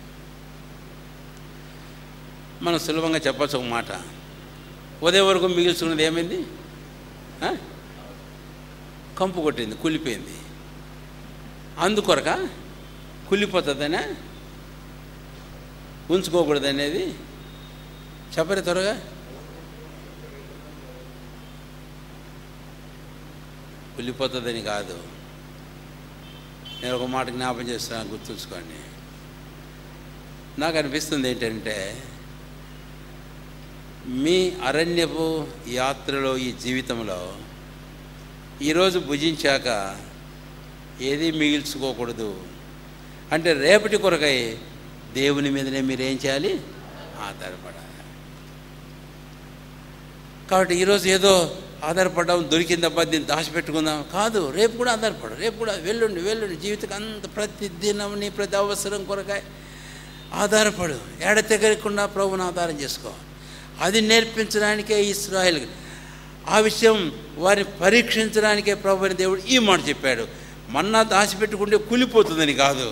మనం సులభంగా చెప్పచ్చు ఒక మాట ఉదయం వరకు మిగిల్చుకున్నది ఏమైంది ఆ? కంపు కొట్టింది కులిపోయింది అందుకొరక కుళ్ళిపోతుందనే ఉంచుకోకూడదనేది చెప్పరు త్వరగా కుళ్ళిపోతుందని కాదు నేను ఒక మాట జ్ఞాపం చేస్తున్నాను గుర్తుంచుకోండి నాకు అనిపిస్తుంది ఏంటంటే మీ అరణ్యపు యాత్రలో ఈ జీవితంలో ఈరోజు భుజించాక ఏది మిగిల్చుకోకూడదు అంటే రేపటి కొరకై దేవుని మీదనే మీరు ఏం చేయాలి ఆధారపడాలి కాబట్టి ఈరోజు ఏదో ఆధారపడ్డాం దొరికిందబ్బా దీన్ని దాచిపెట్టుకుందాం కాదు రేపు కూడా ఆధారపడు రేపు కూడా వెళ్ళండి వెళ్ళండి జీవితం అంత ప్రతి దినం నీ ప్రతి అవసరం కొరకాయ ఆధారపడు ఎడతెగరకుండా ప్రభుని ఆధారం చేసుకో అది నేర్పించడానికే ఇస్రాయల్ ఆ విషయం వారిని పరీక్షించడానికే ప్రభు అని దేవుడు ఈ మాట చెప్పాడు మన్నా దాచిపెట్టుకుంటే కూలిపోతుందని కాదు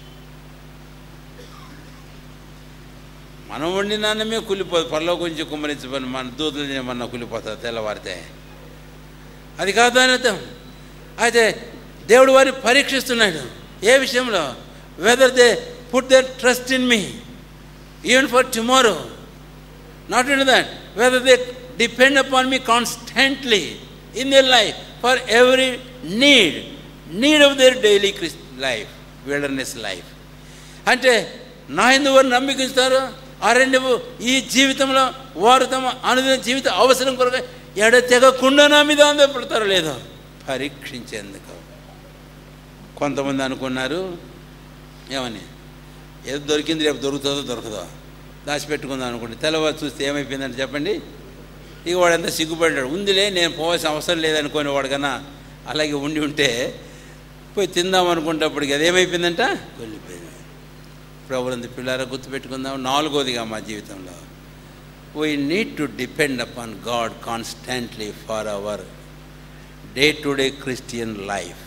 మనం వండిన అన్నమే కూలిపోదు పనిలో కొంచెం కుమ్మరించబడి మన దూతలు ఏమన్నా కూలిపోతుంది తెల్లవారితే అది కాదు అని అర్థం అయితే దేవుడు వారిని పరీక్షిస్తున్నాడు ఏ విషయంలో whether they put their trust in me even for tomorrow not in that whether they depend upon me constantly in their life for every need need of their daily క్రిస్ లైఫ్ విల్డర్నెస్ లైఫ్ అంటే నా ఎందుకు వారు నమ్మికిస్తారు అరణ్యపు ఈ జీవితంలో వారు తమ అనుదిన జీవిత అవసరం కొరకు ఎడ తెగకుండా నా మీద ఆందోళపడతారో లేదో పరీక్షించేందుకు కొంతమంది అనుకున్నారు ఏమని ఏదో దొరికింది రేపు దొరుకుతుందో దొరకదో దాచిపెట్టుకుందాం అనుకోండి తెల్లవారు చూస్తే ఏమైపోయిందంటే చెప్పండి ఇక వాడంతా సిగ్గుపడ్డాడు ఉందిలే నేను పోవాల్సిన అవసరం లేదనుకోని వాడికన్నా అలాగే ఉండి ఉంటే పోయి తిందాం అనుకునేటప్పటికి అది ఏమైపోయిందంట వెళ్ళిపోయింది ప్రభుత్వ పిల్లారా గుర్తుపెట్టుకుందాం నాలుగోదిగా మా జీవితంలో we need to depend upon God constantly for our day to day Christian life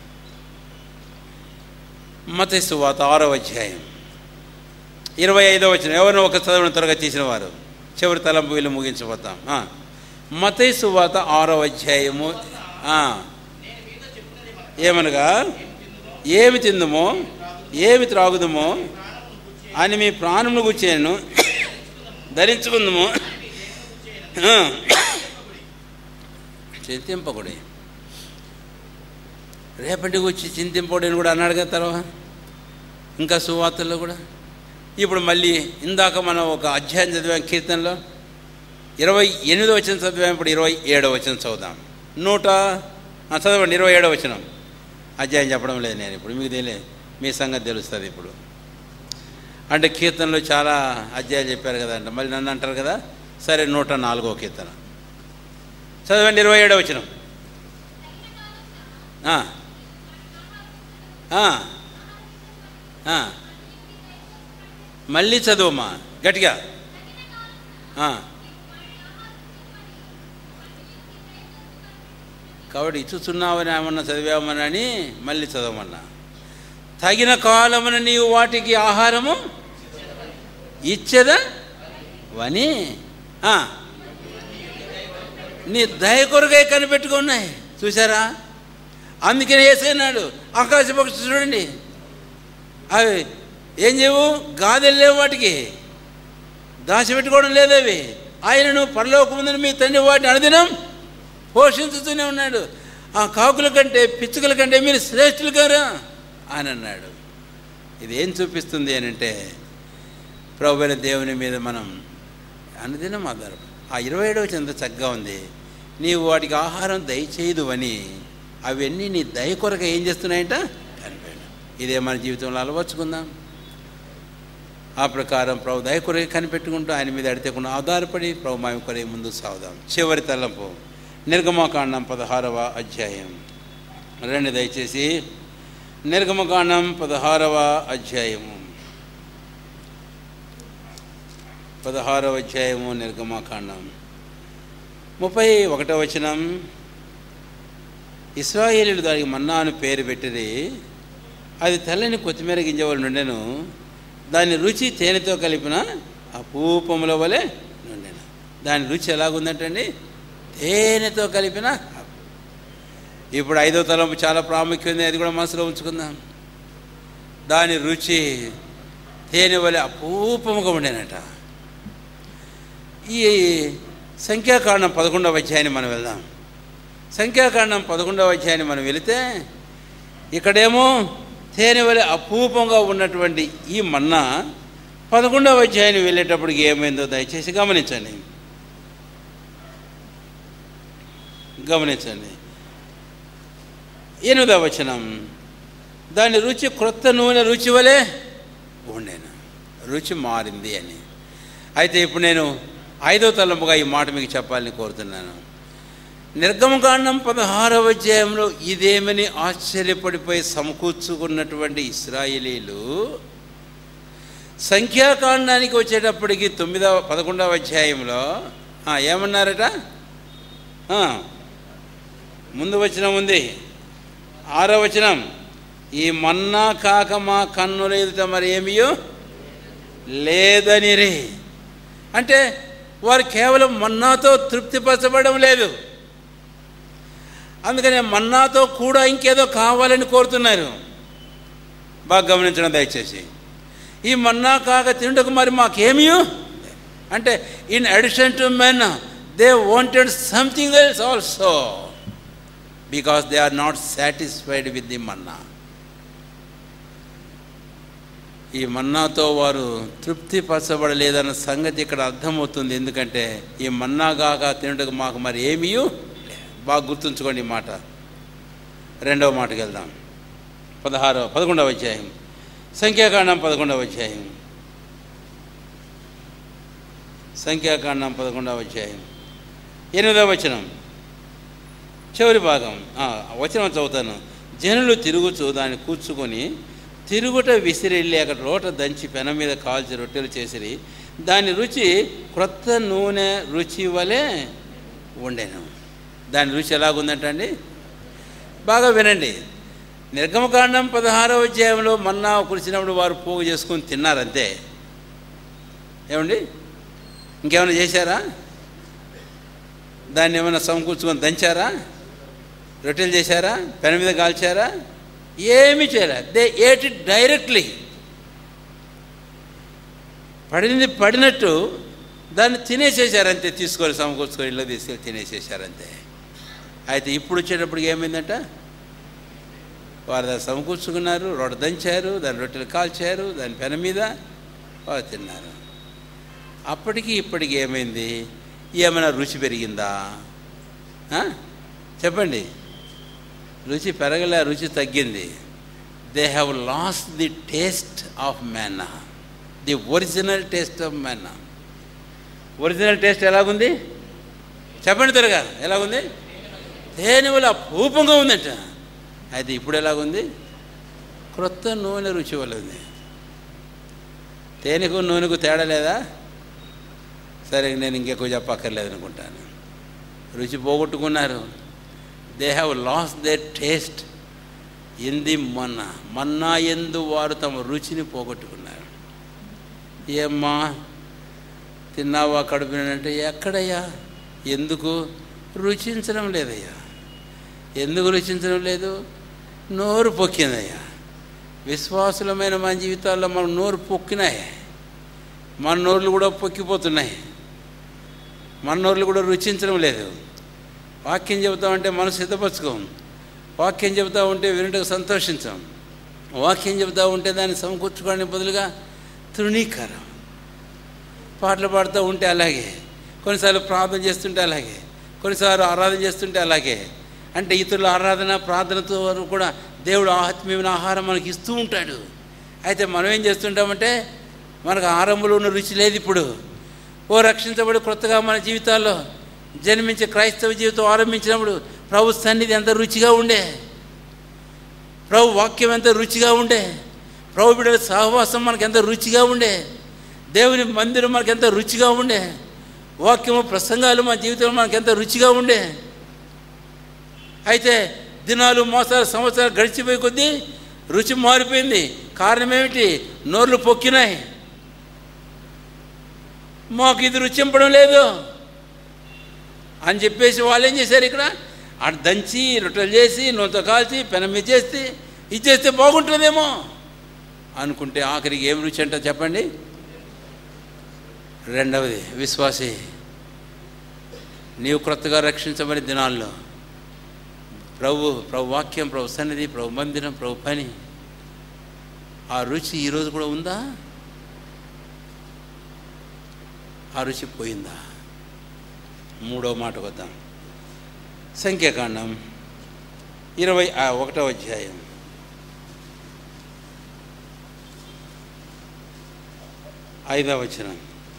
మత సువాత ఆరో అధ్యాయం ఇరవై ఐదో వచ్చిన ఎవరినో ఒక చదవని త్వరగా తీసిన వారు చివరి తలంపు వీళ్ళు ముగించబోతాం మత సువాత ఆరో అధ్యాయము ఆ. ఏమనగా ఏమి తిందుమో ఏమి త్రాగుదమో అని మీ ప్రాణమును గుచ్చేను ధరించుకుందము చింతింపకుడి రేపటికి వచ్చి చింతింపడని కూడా అన్నాడు కదా తర్వాత ఇంకా సువార్తల్లో కూడా ఇప్పుడు మళ్ళీ ఇందాక మనం ఒక అధ్యాయం చదివాం కీర్తనలో ఇరవై ఎనిమిదో వచ్చిన చదివాం ఇప్పుడు ఇరవై ఏడో వచ్చిన చదువుదాం నూట ఆ, చదవండి ఇరవై ఏడో వచ్చినాం అధ్యాయం చెప్పడం లేదు నేను ఇప్పుడు మీకు తెలియదు మీ సంగతి తెలుస్తుంది ఇప్పుడు అంటే కీర్తనలో చాలా అధ్యాయాలు చెప్పారు కదండి మళ్ళీ నన్ను అంటారు కదా సరే నూట నాలుగో కీర్తన చదవండి ఇరవై ఏడో వచ్చిన మళ్ళీ చదువమ్మా గట్టిగా ఆ. కాబట్టి ఇచ్చుచున్నావని ఏమన్నా చదివామనని మళ్ళీ చదవమన్నా తగిన కాలమున నీవు వాటికి ఆహారము ఇచ్చేదా వని ఆ. నీ దయ కొరకై కనిపెట్టుకున్నాయి చూసారా అందుకని వేసేనాడు ఆకాశ పక్షి చూడండి అవి ఏం చేయవు గాదెలు లేవు వాటికి దాచిపెట్టుకోవడం లేదు అవి ఆయనను పరలోకముందని మీ తండ్రి వాటిని అనుదినం పోషించుతూనే ఉన్నాడు ఆ కాకుల కంటే పిచ్చుకల కంటే మీరు శ్రేష్ఠులు గారా అని అన్నాడు ఇది ఏం చూపిస్తుంది అని అంటే ప్రభువైన దేవుని మీద మనం అనుదినం ఆధారం ఆ ఇరవై ఏడవ చెంత చక్కగా ఉంది నీవు వాటికి ఆహారం దయచేయదు అని అవన్నీ నీ దయ కొరకు ఏం చేస్తున్నాయంట కనిపెట్టు ఇదే మన జీవితంలో అలవర్చుకుందాం ఆ ప్రకారం ప్రభు దయ కొరకు కనిపెట్టుకుంటూ ఆయన మీద అడితేకుండా ఆధారపడి ప్రభు మా కొరకు ముందు సాగుదాం చివరి తలంపు నిర్గమకాండం పదహారవ అధ్యాయం రండి దయచేసి నిర్గమకాండం పదహారవ అధ్యాయము పదహారవ అధ్యాయము నిర్గమకాండం ముప్పై ఒకటో వచనం ఇస్రాయేలీలు దానికి మన్నా అని పేరు పెట్టిరి అది తెల్లని కొత్తిమీర గింజవలు నుండెను దాని రుచి తేనెతో కలిపిన అపూపముల వలె నుండెను దాని రుచి ఎలాగుందంటండి తేనెతో కలిపిన ఇప్పుడు ఐదో తలంపు చాలా ప్రాముఖ్యం ఉంది అది కూడా మనసులో ఉంచుకుందాం దాని రుచి తేనె వలె అపూపముగా ఉండేనట ఈ సంఖ్యాకాండం పదకొండవ అధ్యాయాన్ని మనం వెళ్దాం సంఖ్యాకాండం పదకొండవ అధ్యాయాన్ని మనం వెళితే ఇక్కడేమో తేనె వలె అపూపంగా ఉన్నటువంటి ఈ మన్నా పదకొండవ అధ్యాయాన్ని వెళ్ళేటప్పటికి ఏమైందో దయచేసి గమనించండి గమనించండి ఎనిమిదవ వచనం దాని రుచి క్రొత్త నూనె రుచి వలె ఉండేను రుచి మారింది అని అయితే ఇప్పుడు నేను ఐదో తలంపుగా ఈ మాట మీకు చెప్పాలని కోరుతున్నాను నిర్గమకాండం పదహారవ అధ్యాయంలో ఇదేమని ఆశ్చర్యపడిపోయి సమకూర్చుకున్నటువంటి ఇస్రాయేలీలు సంఖ్యాకాండానికి వచ్చేటప్పటికి తొమ్మిదవ పదకొండవ అధ్యాయంలో ఆ, ఏమన్నారట ఆ, ముందు వచనం ఉంది ఆరో వచనం ఈ మన్నా కాక మా కన్నుల ఎదుట మరి ఏమియో లేదనిరి అంటే వారు కేవలం మన్నాతో తృప్తిపరచబడడం లేదు అందుకనే మన్నాతో కూడా ఇంకేదో కావాలని కోరుతున్నారు బాగా గమనించడం దయచేసి ఈ మన్నా కాక తిండకు మరి మాకేమీ అంటే in addition to men they wanted something else also because they are not satisfied with the manna ఈ మన్నాతో వారు తృప్తి పరచబడలేదన్న సంగతి ఇక్కడ అర్థమవుతుంది ఎందుకంటే ఈ మన్నా కాక తినటకు మాకు మరి ఏమీ బాగా గుర్తుంచుకోండి ఈ మాట రెండవ మాటకి వెళ్దాం పదహారవ పదకొండవ అధ్యాయం సంఖ్యాకాండం పదకొండవ అధ్యాయం సంఖ్యాకాండం పదకొండవ అధ్యాయం ఎనిమిదవ వచనం చివరి భాగం ఆ, వచనం చదువుతాను జనులు తిరుగుచు దాన్ని కూర్చుకొని తిరుగుట విసిరెళ్ళి అక్కడ రోట దంచి పెన మీద కాల్చి రొట్టెలు చేసిరి దాని రుచి క్రొత్త నూనె రుచి వలె ఉండెను దాని రుచి ఎలాగుందంటండి బాగా వినండి నిర్గమకాండం పదహారవ అధ్యాయంలో మన్నా కురిసినప్పుడు వారు పోగు చేసుకొని తిన్నారంతే ఏమండి ఇంకేమైనా చేశారా దాన్ని ఏమైనా సమకూర్చుకొని దంచారా రొట్టెలు చేశారా పెన మీద కాల్చారా ఏమీ చేయలే దే ఏట్ ఇట్ డైరెక్ట్లీ పడింది పడినట్టు దాన్ని తినేసేసారంతే తీసుకొని సమకూర్చుకొని ఇళ్ళకి తీసుకెళ్ళి తినేసేసారంతే అయితే ఇప్పుడు వచ్చేటప్పటికి ఏమైందంట వారు దాన్ని సమకూర్చుకున్నారు రొట్టె దంచారు దాని రొట్టెలు కాల్చారు దాని పెన మీద వారు తిన్నారు అప్పటికి ఇప్పటికి ఏమైంది ఏమైనా రుచి పెరిగిందా ఆ? చెప్పండి రుచి పెరగలే రుచి తగ్గింది they have lost the taste of manna the original taste of manna original taste ఎలాగుంది చెప్పండి త్వరగా ఎలాగుంది తేనె వల్ల అపూపంగా ఉందంట అయితే ఇప్పుడు ఎలాగుంది క్రొత్త నూనె రుచి వల్ల ఉంది తేనెకు నూనెకు తేడా లేదా సరే నేను ఇంకెక్కువ చెప్పక్కర్లేదు అనుకుంటాను రుచి పోగొట్టుకున్నారు they have lost the taste in the manna manna ఎందు వారు తమ రుచిని పోగొట్టుకున్నారు ఏమ్మా తిన్నావా కడుపు అంటే ఎక్కడయ్యా ఎందుకు రుచించడం లేదయ్యా ఎందుకు రుచించడం లేదు నోరు పొక్కిందయ్యా విశ్వాసులమైన మన జీవితాల్లో మన నోరు పొక్కినాయి మన నోర్లు కూడా పొక్కిపోతున్నాయి మన నోర్లు కూడా రుచించడం లేదు వాక్యం చెబుతామంటే మనసు సిద్ధపరచుకోం వాక్యం చెబుతా ఉంటే వినుటకు సంతోషించాం వాక్యం చెబుతా ఉంటే దాన్ని సమకూర్చుకోవడానికి బదులుగా తృణీకరం పాటలు పాడుతూ ఉంటే అలాగే కొన్నిసార్లు ప్రార్థన చేస్తుంటే అలాగే కొన్నిసార్లు ఆరాధన చేస్తుంటే అలాగే అంటే ఇతరుల ఆరాధన ప్రార్థనతో వరకు కూడా దేవుడు ఆత్మీయమైన ఆహారం మనకి ఇస్తూ ఉంటాడు అయితే మనం ఏం చేస్తుంటామంటే మనకు ఆరంభంలో ఉన్న రుచి లేదు ఇప్పుడు ఓ రక్షించబడి కొత్తగా మన జీవితాల్లో జన్మించే క్రైస్తవ జీవితం ఆరంభించినప్పుడు ప్రభు సన్నిధి ఎంత రుచిగా ఉండే ప్రభు వాక్యం ఎంత రుచిగా ఉండే ప్రభు బిడ్డల సహవాసం మనకు ఎంత రుచిగా ఉండే దేవుని మందిరం మనకు ఎంత రుచిగా ఉండే వాక్యము ప్రసంగాలు మన జీవితంలో మనకు ఎంత రుచిగా ఉండే అయితే దినాలు మోసాలు సంవత్సరాలు గడిచిపోయి కొద్దీ రుచి మారిపోయింది కారణం ఏమిటి నోర్లు పొక్కినాయి మాకు ఇది రుచింపడం లేదు అని చెప్పేసి వాళ్ళు ఏం చేశారు ఇక్కడ అటు దంచి రొట్టెలు చేసి నూనెతో కాల్చి పెనం మీద చేస్తే ఇది చేస్తే బాగుంటుందేమో అనుకుంటే ఆఖరికి ఏం రుచి అంట చెప్పండి రెండవది విశ్వాసి నీవు క్రొత్తగా రక్షించబడి దినాల్లో ప్రభు ప్రభు వాక్యం ప్రభు సన్నిధి ప్రభు మందిరం ప్రభు పని ఆ రుచి ఈరోజు కూడా ఉందా ఆ రుచి పోయిందా మూడో మాట వద్దాం సంఖ్యాకాండం ఇరవై ఆ ఒకటో అధ్యాయం ఐదవ వచనం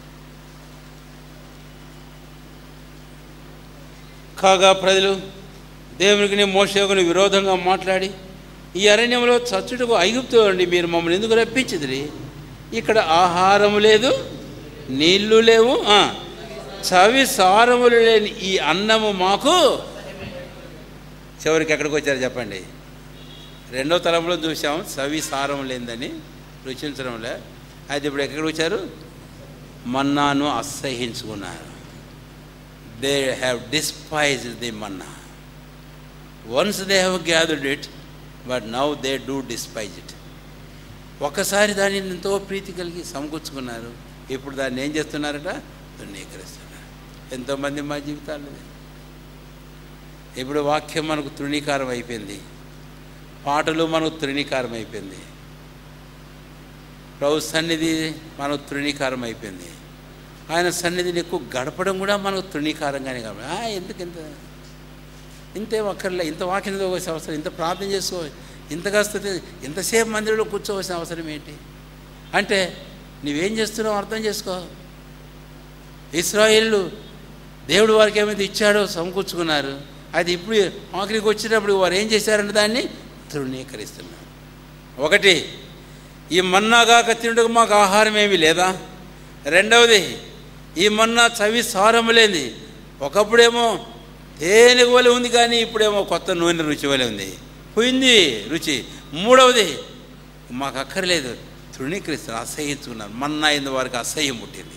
కాగా ప్రజలు దేవునికి మోసయోగుని విరోధంగా మాట్లాడి ఈ అరణ్యంలో చచ్చుటకు ఐగుప్తు అండి మీరు మమ్మల్ని ఎందుకు రప్పించదురి ఇక్కడ ఆహారము లేదు నీళ్లు లేవు ఆ, చవి సారములు లేని ఈ అన్నము మాకు చివరికి ఎక్కడికి వచ్చారు చెప్పండి రెండో తలంలో చూసాం చవి సారం లేదని రుచించడంలే అయితే ఇప్పుడు ఎక్కడికి వచ్చారు మన్నాను అసహించుకున్నారు they have despised the manna once they have gathered it but now they do despise it ఒకసారి దాన్ని ఎంతో ప్రీతి కలిగి సమకూర్చుకున్నారు ఇప్పుడు దాన్ని ఏం చేస్తున్నారట తృణీకరిస్తున్నారు ఎంతోమంది మా జీవితాల్లో ఇది. ఇప్పుడు వాక్యం మనకు తృణీకారం అయిపోయింది పాటలు మనకు తృణీకారం అయిపోయింది ప్రభు సన్నిధి మనకు తృణీకారం అయిపోయింది ఆయన సన్నిధిని ఎక్కువ గడపడం కూడా మనకు తృణీకారంగానే కాబట్టి "ఆ, ఎందుకు ఇంత ఇంతేం అక్కర్లే ఇంత వాక్యం చదవలసిన అవసరం ఇంత ప్రార్థన చేసుకో ఇంతగా స్థుతి ఇంతసేపు మందిరంలో కూర్చోవలసిన అవసరం ఏంటి అంటే నువ్వేం చేస్తున్నావు అర్థం చేసుకో ఇస్రాయిల్లు దేవుడు వారికి ఏమైతే ఇచ్చాడో సమకూర్చుకున్నారు అది ఇప్పుడు ఆఖరికి వచ్చినప్పుడు వారు ఏం చేశారంటే దాన్ని తృణీకరిస్తున్నారు ఒకటి ఈ మన్నాగాక తినడానికి మాకు ఆహారం ఏమీ లేదా రెండవది ఈ మన్నా చవి సారము లేని ఒకప్పుడేమో తేనె వలె ఉంది కానీ ఇప్పుడేమో కొత్త నూనె రుచి వలె ఉంది పోయింది రుచి మూడవది మాకు అక్కర్లేదు తృణీకరిస్తున్నారు అసహ్యించుకున్నారు మన్నా అయింది వారికి అసహ్యం పుట్టింది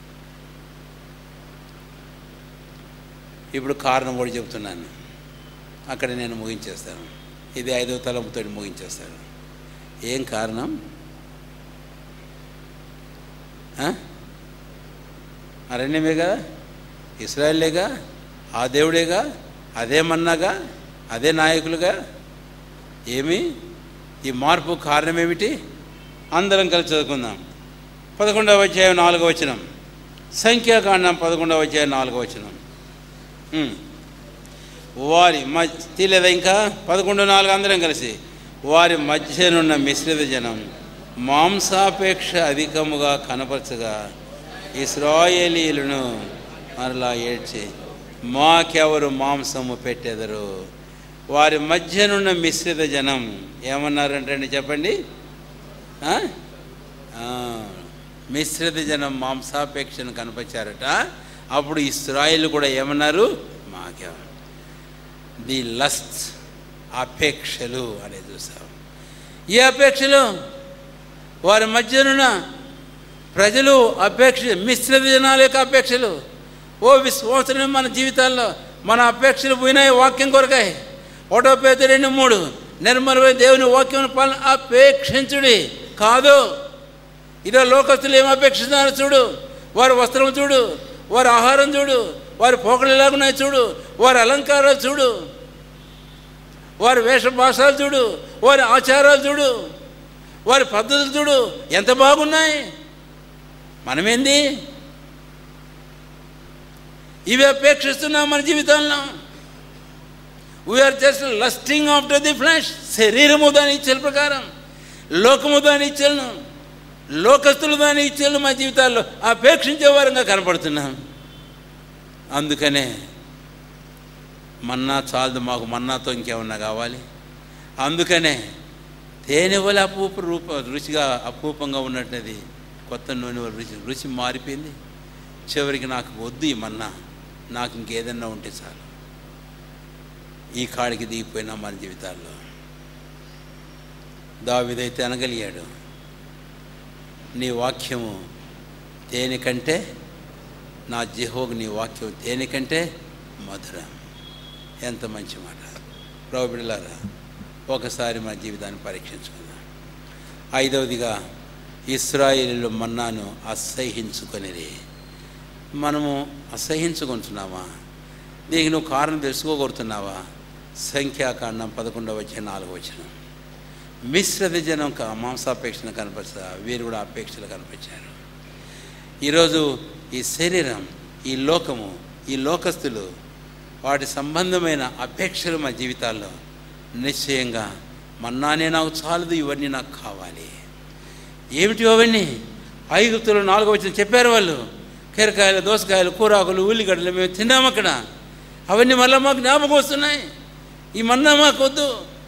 ఇప్పుడు కారణం కూడా చెబుతున్నాను అక్కడ నేను ముగించేస్తాను ఇది ఐదో తలంపుతో ముగించేస్తాను ఏం కారణం ఆ? అరణ్యమే కదా ఇస్రాయల్లేగా ఆ దేవుడేగా అదే మన్నాగా అదే నాయకులుగా ఏమి ఈ మార్పు కారణం ఏమిటి అందరం కలిసి చదువుకుందాం పదకొండవ అధ్యాయం నాలుగవ వచనం సంఖ్యాకాండం పదకొండవ అధ్యాయం నాలుగవ వచనం ఉమ్. వారి మధ్య తీలేదా ఇంకా పదకొండు నాలుగు అందరం కలిసి వారి మధ్యనున్న మిశ్రిత జనం మాంసాపేక్ష అధికముగా కనపరచగా ఇస్రాయేలీలను మరలా ఏడ్చి మాకెవరు మాంసము పెట్టెదరు వారి మధ్యనున్న మిశ్రిత జనం ఏమన్నారంటండి చెప్పండి ఆ? ఆ, మిశ్రిత జనం మాంసాపేక్షను కనపరిచారట అప్పుడు ఇస్రాయిల్ కూడా ఏమన్నారు మాకే ది లస్ట్ అపేక్షలు అనేది చూసాం ఈ అపేక్షలు వారి మధ్యనున్న ప్రజలు అపేక్ష మిశ్రిత జనాల యొక్క అపేక్షలు ఓ విశ్వాసం మన జీవితాల్లో మన అపేక్షలు పోయినాయి వాక్యం కొరకాయి ఒకటో పేద రెండు మూడు నిర్మలమైన దేవుని వాక్యం పాలన అపేక్షించుడి కాదు ఇదో లోకస్తులు ఏం అపేక్షిస్తున్నారు చూడు వారి వస్త్రం చూడు వారి ఆహారం చూడు వారి పోకలు ఎలాగున్నాయి చూడు వారి అలంకారాలు చూడు వారి వేషభాషాలు చూడు వారి ఆచారాలు చూడు వారి పద్ధతులు చూడు ఎంత బాగున్నాయి మనమేంది ఇవి అపేక్షిస్తున్నాం మన జీవితంలో we are just lusting after the flesh శరీరము దాని ఇచ్చల ప్రకారం లోకము దాని ఇచ్చలను లోకస్తులు దాని ఇచ్చలను మా జీవితాల్లో అపేక్షించే వారంగా కనపడుతున్నాం అందుకనే మన్నా చాలదు మాకు మన్నాతో ఇంకేమన్నా కావాలి అందుకనే తేనె వల్ల అపూప రూప రుచిగా అపూపంగా ఉన్నట్టుది కొత్త నూనె వల్ల రుచి రుచి మారిపోయింది చివరికి నాకు వద్దు ఈ మన్నా నాకు ఇంకేదన్నా ఉంటే చాలు ఈ కాడికి దిగిపోయినా మన జీవితాల్లో దావిదైతే అనగలిగాడు నీ వాక్యము తేనె కంటే నా జిహోగు నీ వాక్యం తేనె కంటే మధురం ఎంత మంచి మాట ప్రభు బిడ్డలారా ఒకసారి మన జీవితాన్ని పరీక్షించుకుందాం ఐదవదిగా ఇస్రాయేలీలు మన్నాను అసహించుకొనిది మనము అసహించుకుంటున్నామా దీనికి నువ్వు కారణం తెలుసుకోగలుగుతున్నావా సంఖ్యాకాండం పదకొండవ వచ్చిన నాలుగు వచ్చిన మిశ్రత జనం క- మాంసాపేక్షను కనపరుస్తా వీరు కూడా అపేక్షలు కనిపించారు ఈరోజు ఈ శరీరం ఈ లోకము ఈ లోకస్తులు వాటి సంబంధమైన అపేక్షలు మా జీవితాల్లో నిశ్చయంగా మన్నానే నాకు చాలదు ఇవన్నీ నాకు కావాలి ఏమిటి అవన్నీ ఐగుప్తులు నాలుగో వచ్చిన చెప్పారు వాళ్ళు కీరకాయలు దోసకాయలు కూరాకులు ఉల్లిగడ్డలు మేము తిన్నాము అక్కడ అవన్నీ మళ్ళీ మాకు జ్ఞాపకం వస్తున్నాయి ఈ మన్నా మాకు వద్దు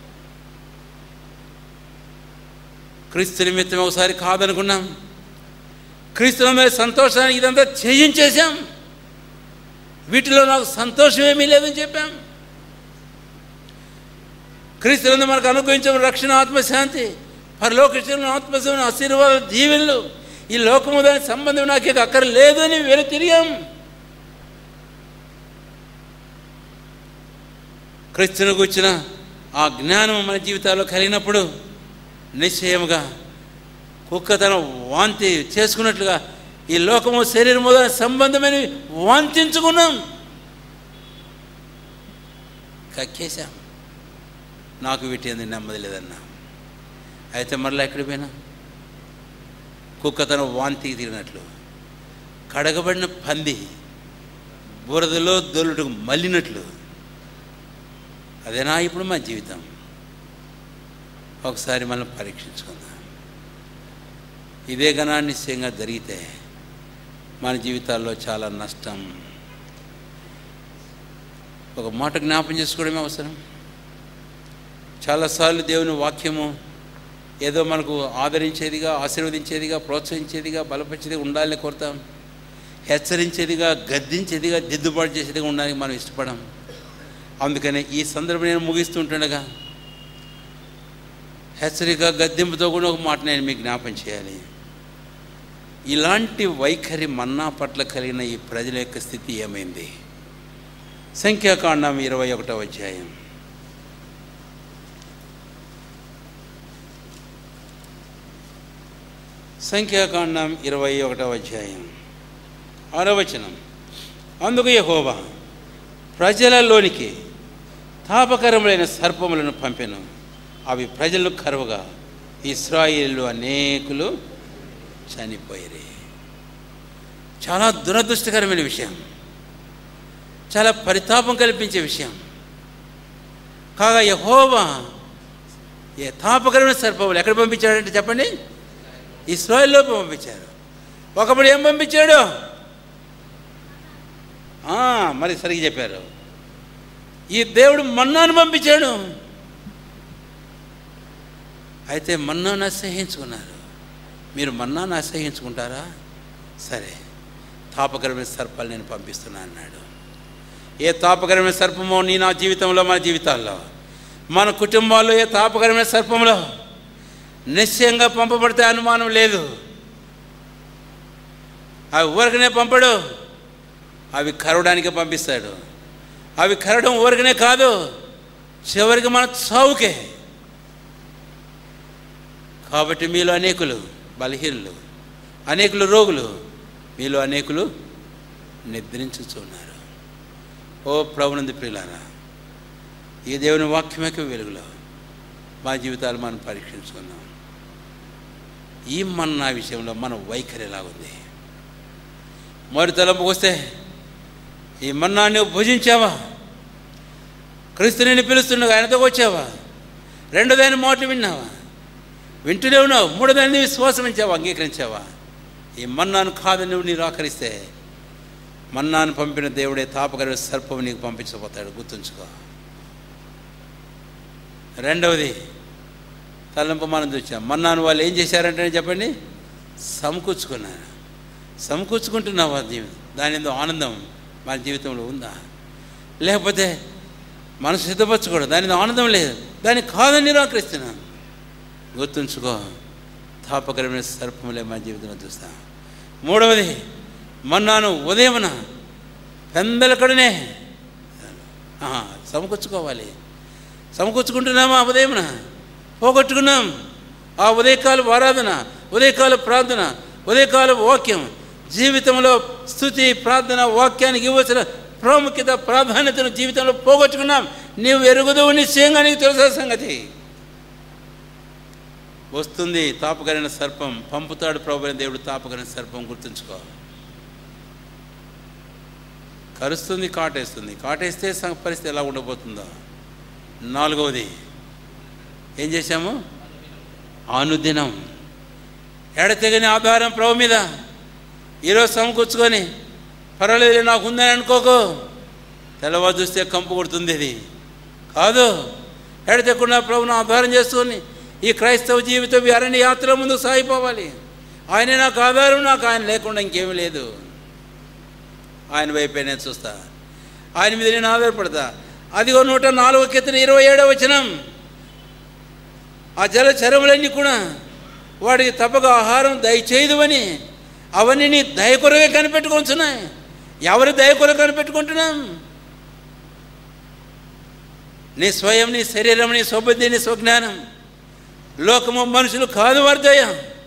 క్రీస్తు నిమిత్తం ఒకసారి కాదనుకున్నాం క్రీస్తుల మీద సంతోషానికి ఇదంతా చేయించేశాం వీటిలో నాకు సంతోషం ఏమీ లేదని చెప్పాం క్రీస్తులందు మనకు అనుగ్రహించిన రక్షణ ఆత్మశాంతి పరలోకృష్ణ ఆత్మశాంతి ఆశీర్వాద దీవెనలు ఈ లోకము దాని సంబంధం నాకు ఇక అక్కర లేదని వేరే తిరిగాం క్రీస్తుని కూర్చిన ఆ జ్ఞానం మన జీవితాల్లో కలిగినప్పుడు నిశ్చయముగా కుక్క తన వాంతి చేసుకున్నట్లుగా ఈ లోకము శరీరము దాని సంబంధమైన వాంతించుకున్నాం కక్కేశాం నాకు వీటి ఎందుకు నెమ్మది లేదన్నా అయితే మరలా ఎక్కడికి పోయినా కుక్క తన వాంతికి తిరిగినట్లు కడగబడిన పంది బురదలో దొల్లుటకు మళ్ళినట్లు అదేనా ఇప్పుడు మా జీవితం ఒకసారి మనం పరీక్షించుకుందాం ఇదే గనా నిశ్చయంగా జరిగితే మన జీవితాల్లో చాలా నష్టం ఒక మాట జ్ఞాపం చేసుకోవడమే అవసరం చాలాసార్లు దేవుని వాక్యము ఏదో మనకు ఆదరించేదిగా ఆశీర్వదించేదిగా ప్రోత్సహించేదిగా బలపరిచేదిగా ఉండాలని కోరుతాం హెచ్చరించేదిగా గద్దించేదిగా దిద్దుబాటు చేసేదిగా ఉండాలని మనం ఇష్టపడం అందుకనే ఈ సందర్భం నేను ముగిస్తుంటుండగా హెచ్చరిక గద్దింపుతో కూడా ఒక మాట నేను మీకు జ్ఞాపం చేయాలి ఇలాంటి వైఖరి మన్నా పట్ల కలిగిన ఈ ప్రజల యొక్క స్థితి ఏమైంది సంఖ్యాకాండం ఇరవై ఒకటో అధ్యాయం సంఖ్యాకాండం ఇరవై ఒకటవ అధ్యాయం ఆరవచనం అందుకు యెహోవా ప్రజలలోనికి తాపకరములైన సర్పములను పంపెను అవి ప్రజలను కరువుగా ఇస్రాయిలు అనేకులు చనిపోయిరి చాలా దురదృష్టకరమైన విషయం చాలా పరితాపం కల్పించే విషయం కాగా యహోవా ఏ తాపకరమైన సర్పములు ఎక్కడ పంపించాడంటే చెప్పండి ఇస్రాయల్లో పంపించారు ఒకప్పుడు ఏం పంపించాడు ఆ, మరి సరిగ్గా చెప్పారు ఈ దేవుడు మన్నాను పంపించాడు అయితే మన్నాను అసహించుకున్నారు మీరు మన్నాను అసహించుకుంటారా సరే తాపకరమైన సర్పాలు నేను పంపిస్తున్నా అన్నాడు ఏ తాపకరమైన సర్పమో నీ నా జీవితంలో మన జీవితాల్లో మన కుటుంబాల్లో ఏ తాపకరమైన సర్పంలో నిశ్చయంగా పంపబడితే అనుమానం లేదు అవి ఊరకనే పంపడు అవి కరవడానికి పంపిస్తాడు అవి కరవడం ఊరకనే కాదు చివరికి మన చావుకే కాబట్టి మీలో అనేకులు బలహీనులు అనేకులు రోగులు మీలో అనేకులు నిద్రించుచున్నారు ఓ ప్రభునంది ప్రియులారా ఈ దేవుని వాక్యమేక వెలుగులో మా జీవితాలు మనం పరీక్షించుకుందాం ఈ మన్నా విషయంలో మన వైఖరి ఎలా ఉంది మరి తలంపుకు వస్తే ఈ మన్నా నువ్వు భుజించావా క్రీస్తు నిన్ను పిలుస్తుండగా ఆయనతో వచ్చావా రెండోదాని మాటలు విన్నావా వింటూనే ఉన్నావు మూడోదాన్ని విశ్వాసం ఇచ్చావా అంగీకరించావా ఈ మన్నాను కాదని నువ్వు నిరాకరిస్తే మన్నాను పంపిన దేవుడే తాపకర సర్పం నీకు పంపించబోతాడు గుర్తుంచుకో రెండవది తలంపు మనం చూసాం మన్నాను వాళ్ళు ఏం చేశారంటే చెప్పండి సమకూర్చుకున్నారు సమకూర్చుకుంటున్నావా జీవితం దాని ఏదో ఆనందం మన జీవితంలో ఉందా లేకపోతే మనసు సిద్ధపరచుకోవడం దాని ఏదో ఆనందం లేదు దాన్ని కాదని నిరాకరిస్తున్నాను గుర్తుంచుకో తాపకరమైన సర్పములే మన జీవితంలో చూస్తాం మూడవది మన్నాను ఉదయమున పెందలకడనే ఆహా, సమకూర్చుకోవాలి సమకూర్చుకుంటున్నామా ఉదయమున పోగొట్టుకున్నాం ఆ ఉదయకాల ఆరాధన ఉదయకాల ప్రార్థన ఉదయకాల వాక్యం జీవితంలో స్థుతి ప్రార్థన వాక్యానికి ఇవ్వాల్సిన ప్రాముఖ్యత ప్రాధాన్యతను జీవితంలో పోగొట్టుకున్నాం నీవు ఎరుగుదు నిశ్చయంగా నీకు తెలుసా సంగతి వస్తుంది తాపకరైన సర్పం పంపుతాడు ప్రభు అయిన దేవుడు తాపకరైన సర్పం గుర్తుంచుకో కరుస్తుంది కాటేస్తుంది కాటేస్తే సం- పరిస్థితి ఎలా ఉండబోతుందో నాలుగవది ఏం చేశాము అనుదినం ఎడతెగని ఆధారం ప్రభు మీద ఈరోజు సమకూర్చుకొని పర్వాలేదు నాకు ఉందని అనుకోకు తెల్లవారు చూస్తే కంపు కొడుతుంది ఇది కాదు ఎడతెక్కకుండా ప్రభుని ఆధారం చేసుకొని ఈ క్రైస్తవ జీవితం ఈ అరణ్య యాత్ర ముందు సాగిపోవాలి ఆయనే నాకు ఆధారం నాకు ఆయన లేకుండా ఇంకేమీ లేదు ఆయన వైపే నేను చూస్తా ఆయన మీద నేను ఆధారపడతా అదిగో నూట నాలుగో కీర్తన ఇరవై ఏడవ వచనం ఆ జల చరములన్నీ కూడా వాడికి తప్పక ఆహారం దయచేయదు అని అవన్నీ నీ దయ కొరకే కనిపెట్టుకుంటున్నాయి ఎవరి దయ కొరకు కనిపెట్టుకుంటున్నాం నీ స్వయం నీ శరీరం నీ స్వబుద్ధి నీ స్వజ్ఞానం లోకము మనుషులు కాదు వారి దయ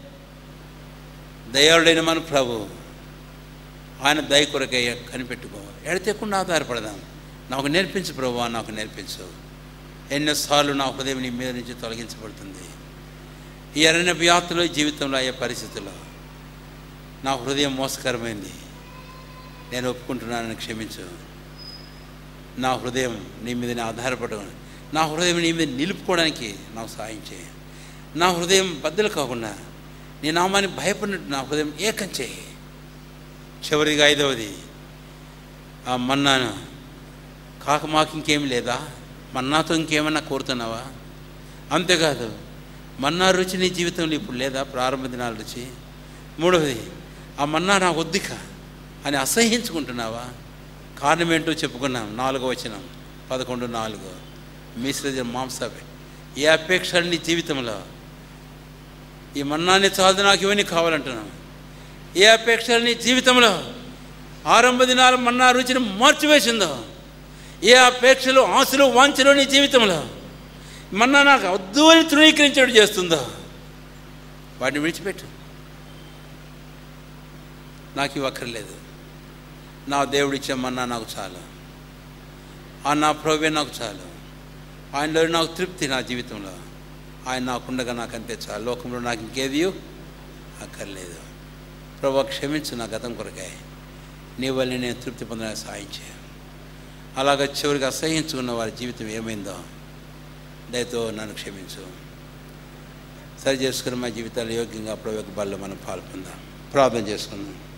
దయాళుడైన మన ప్రభు ఆయన దయ కొరకే కనిపెట్టుకో ఎడతెకుండా ఆధారపడదాం నాకు నేర్పించు ప్రభు నాకు నేర్పించు ఎన్నోసార్లు నా హృదయం నీ మీద నుంచి తొలగించబడుతుంది ఈ అరణ్య యాత్రలో జీవితంలో అయ్యే పరిస్థితుల్లో నా హృదయం మోసకరమైంది నేను ఒప్పుకుంటున్నానని క్షమించు నా హృదయం నీ మీద నేను ఆధారపడడం నా హృదయం నీ మీద నిలుపుకోవడానికి నాకు సాయం చేయి నా హృదయం బద్దలు కాకుండా నీ నామాన్ని భయపడినట్టు నా హృదయం ఏకం చేయి చివరిగా ఐదవది ఆ మన్నాను కాక మాకు ఇంకేం లేదా మన్నాతో ఇంకేమన్నా కోరుతున్నావా అంతేకాదు మన్నా రుచి నీ జీవితంలో ఇప్పుడు లేదా ప్రారంభ దినాల రుచి మూడవది ఆ మన్నా నా వద్దిక అని అసహ్యించుకుంటున్నావా కారణం ఏంటో చెప్పుకున్నాం నాలుగో వచనం పదకొండు నాలుగు మిశ్రజ మాంసవే ఏ అపేక్షలు నీ జీవితంలో ఈ మన్నాన్ని చాలు నాకు ఇవన్నీ కావాలంటున్నాను ఏ అపేక్షలు నీ జీవితంలో ఆరంభ దినాల మన్నా రుచిని మార్చివేసిందో ఏ అపేక్షలు ఆశలు వాంఛలు నీ జీవితంలో మన్నా నాకు వద్దు అని తృణీకరించేట్టు చేస్తుందో వాటిని విడిచిపెట్టు నాకు ఇవి అక్కర్లేదు నా దేవుడు ఇచ్చే మన్నా నాకు చాలు ఆ నా ప్రభే నాకు చాలు ఆయనలో నాకు తృప్తి నా జీవితంలో ఆయన నాకుండగా నాకు అంతే చాలు లోకంలో నాకు ఇంకేది అక్కర్లేదు ప్రభు క్షమించు నా గతం కొరకాయ నీ వల్ల నేను తృప్తి పొందడానికి సాయం చేయ అలాగ చివరికి అసహించుకున్న వారి జీవితం ఏమైందో దయతో నన్ను క్షమించు సరి చేసుకుని మా జీవితాలు యోగ్యంగా ప్రభు యొక్క బల్లో మనం పాల్పొందాం ప్రార్థన చేసుకుందాం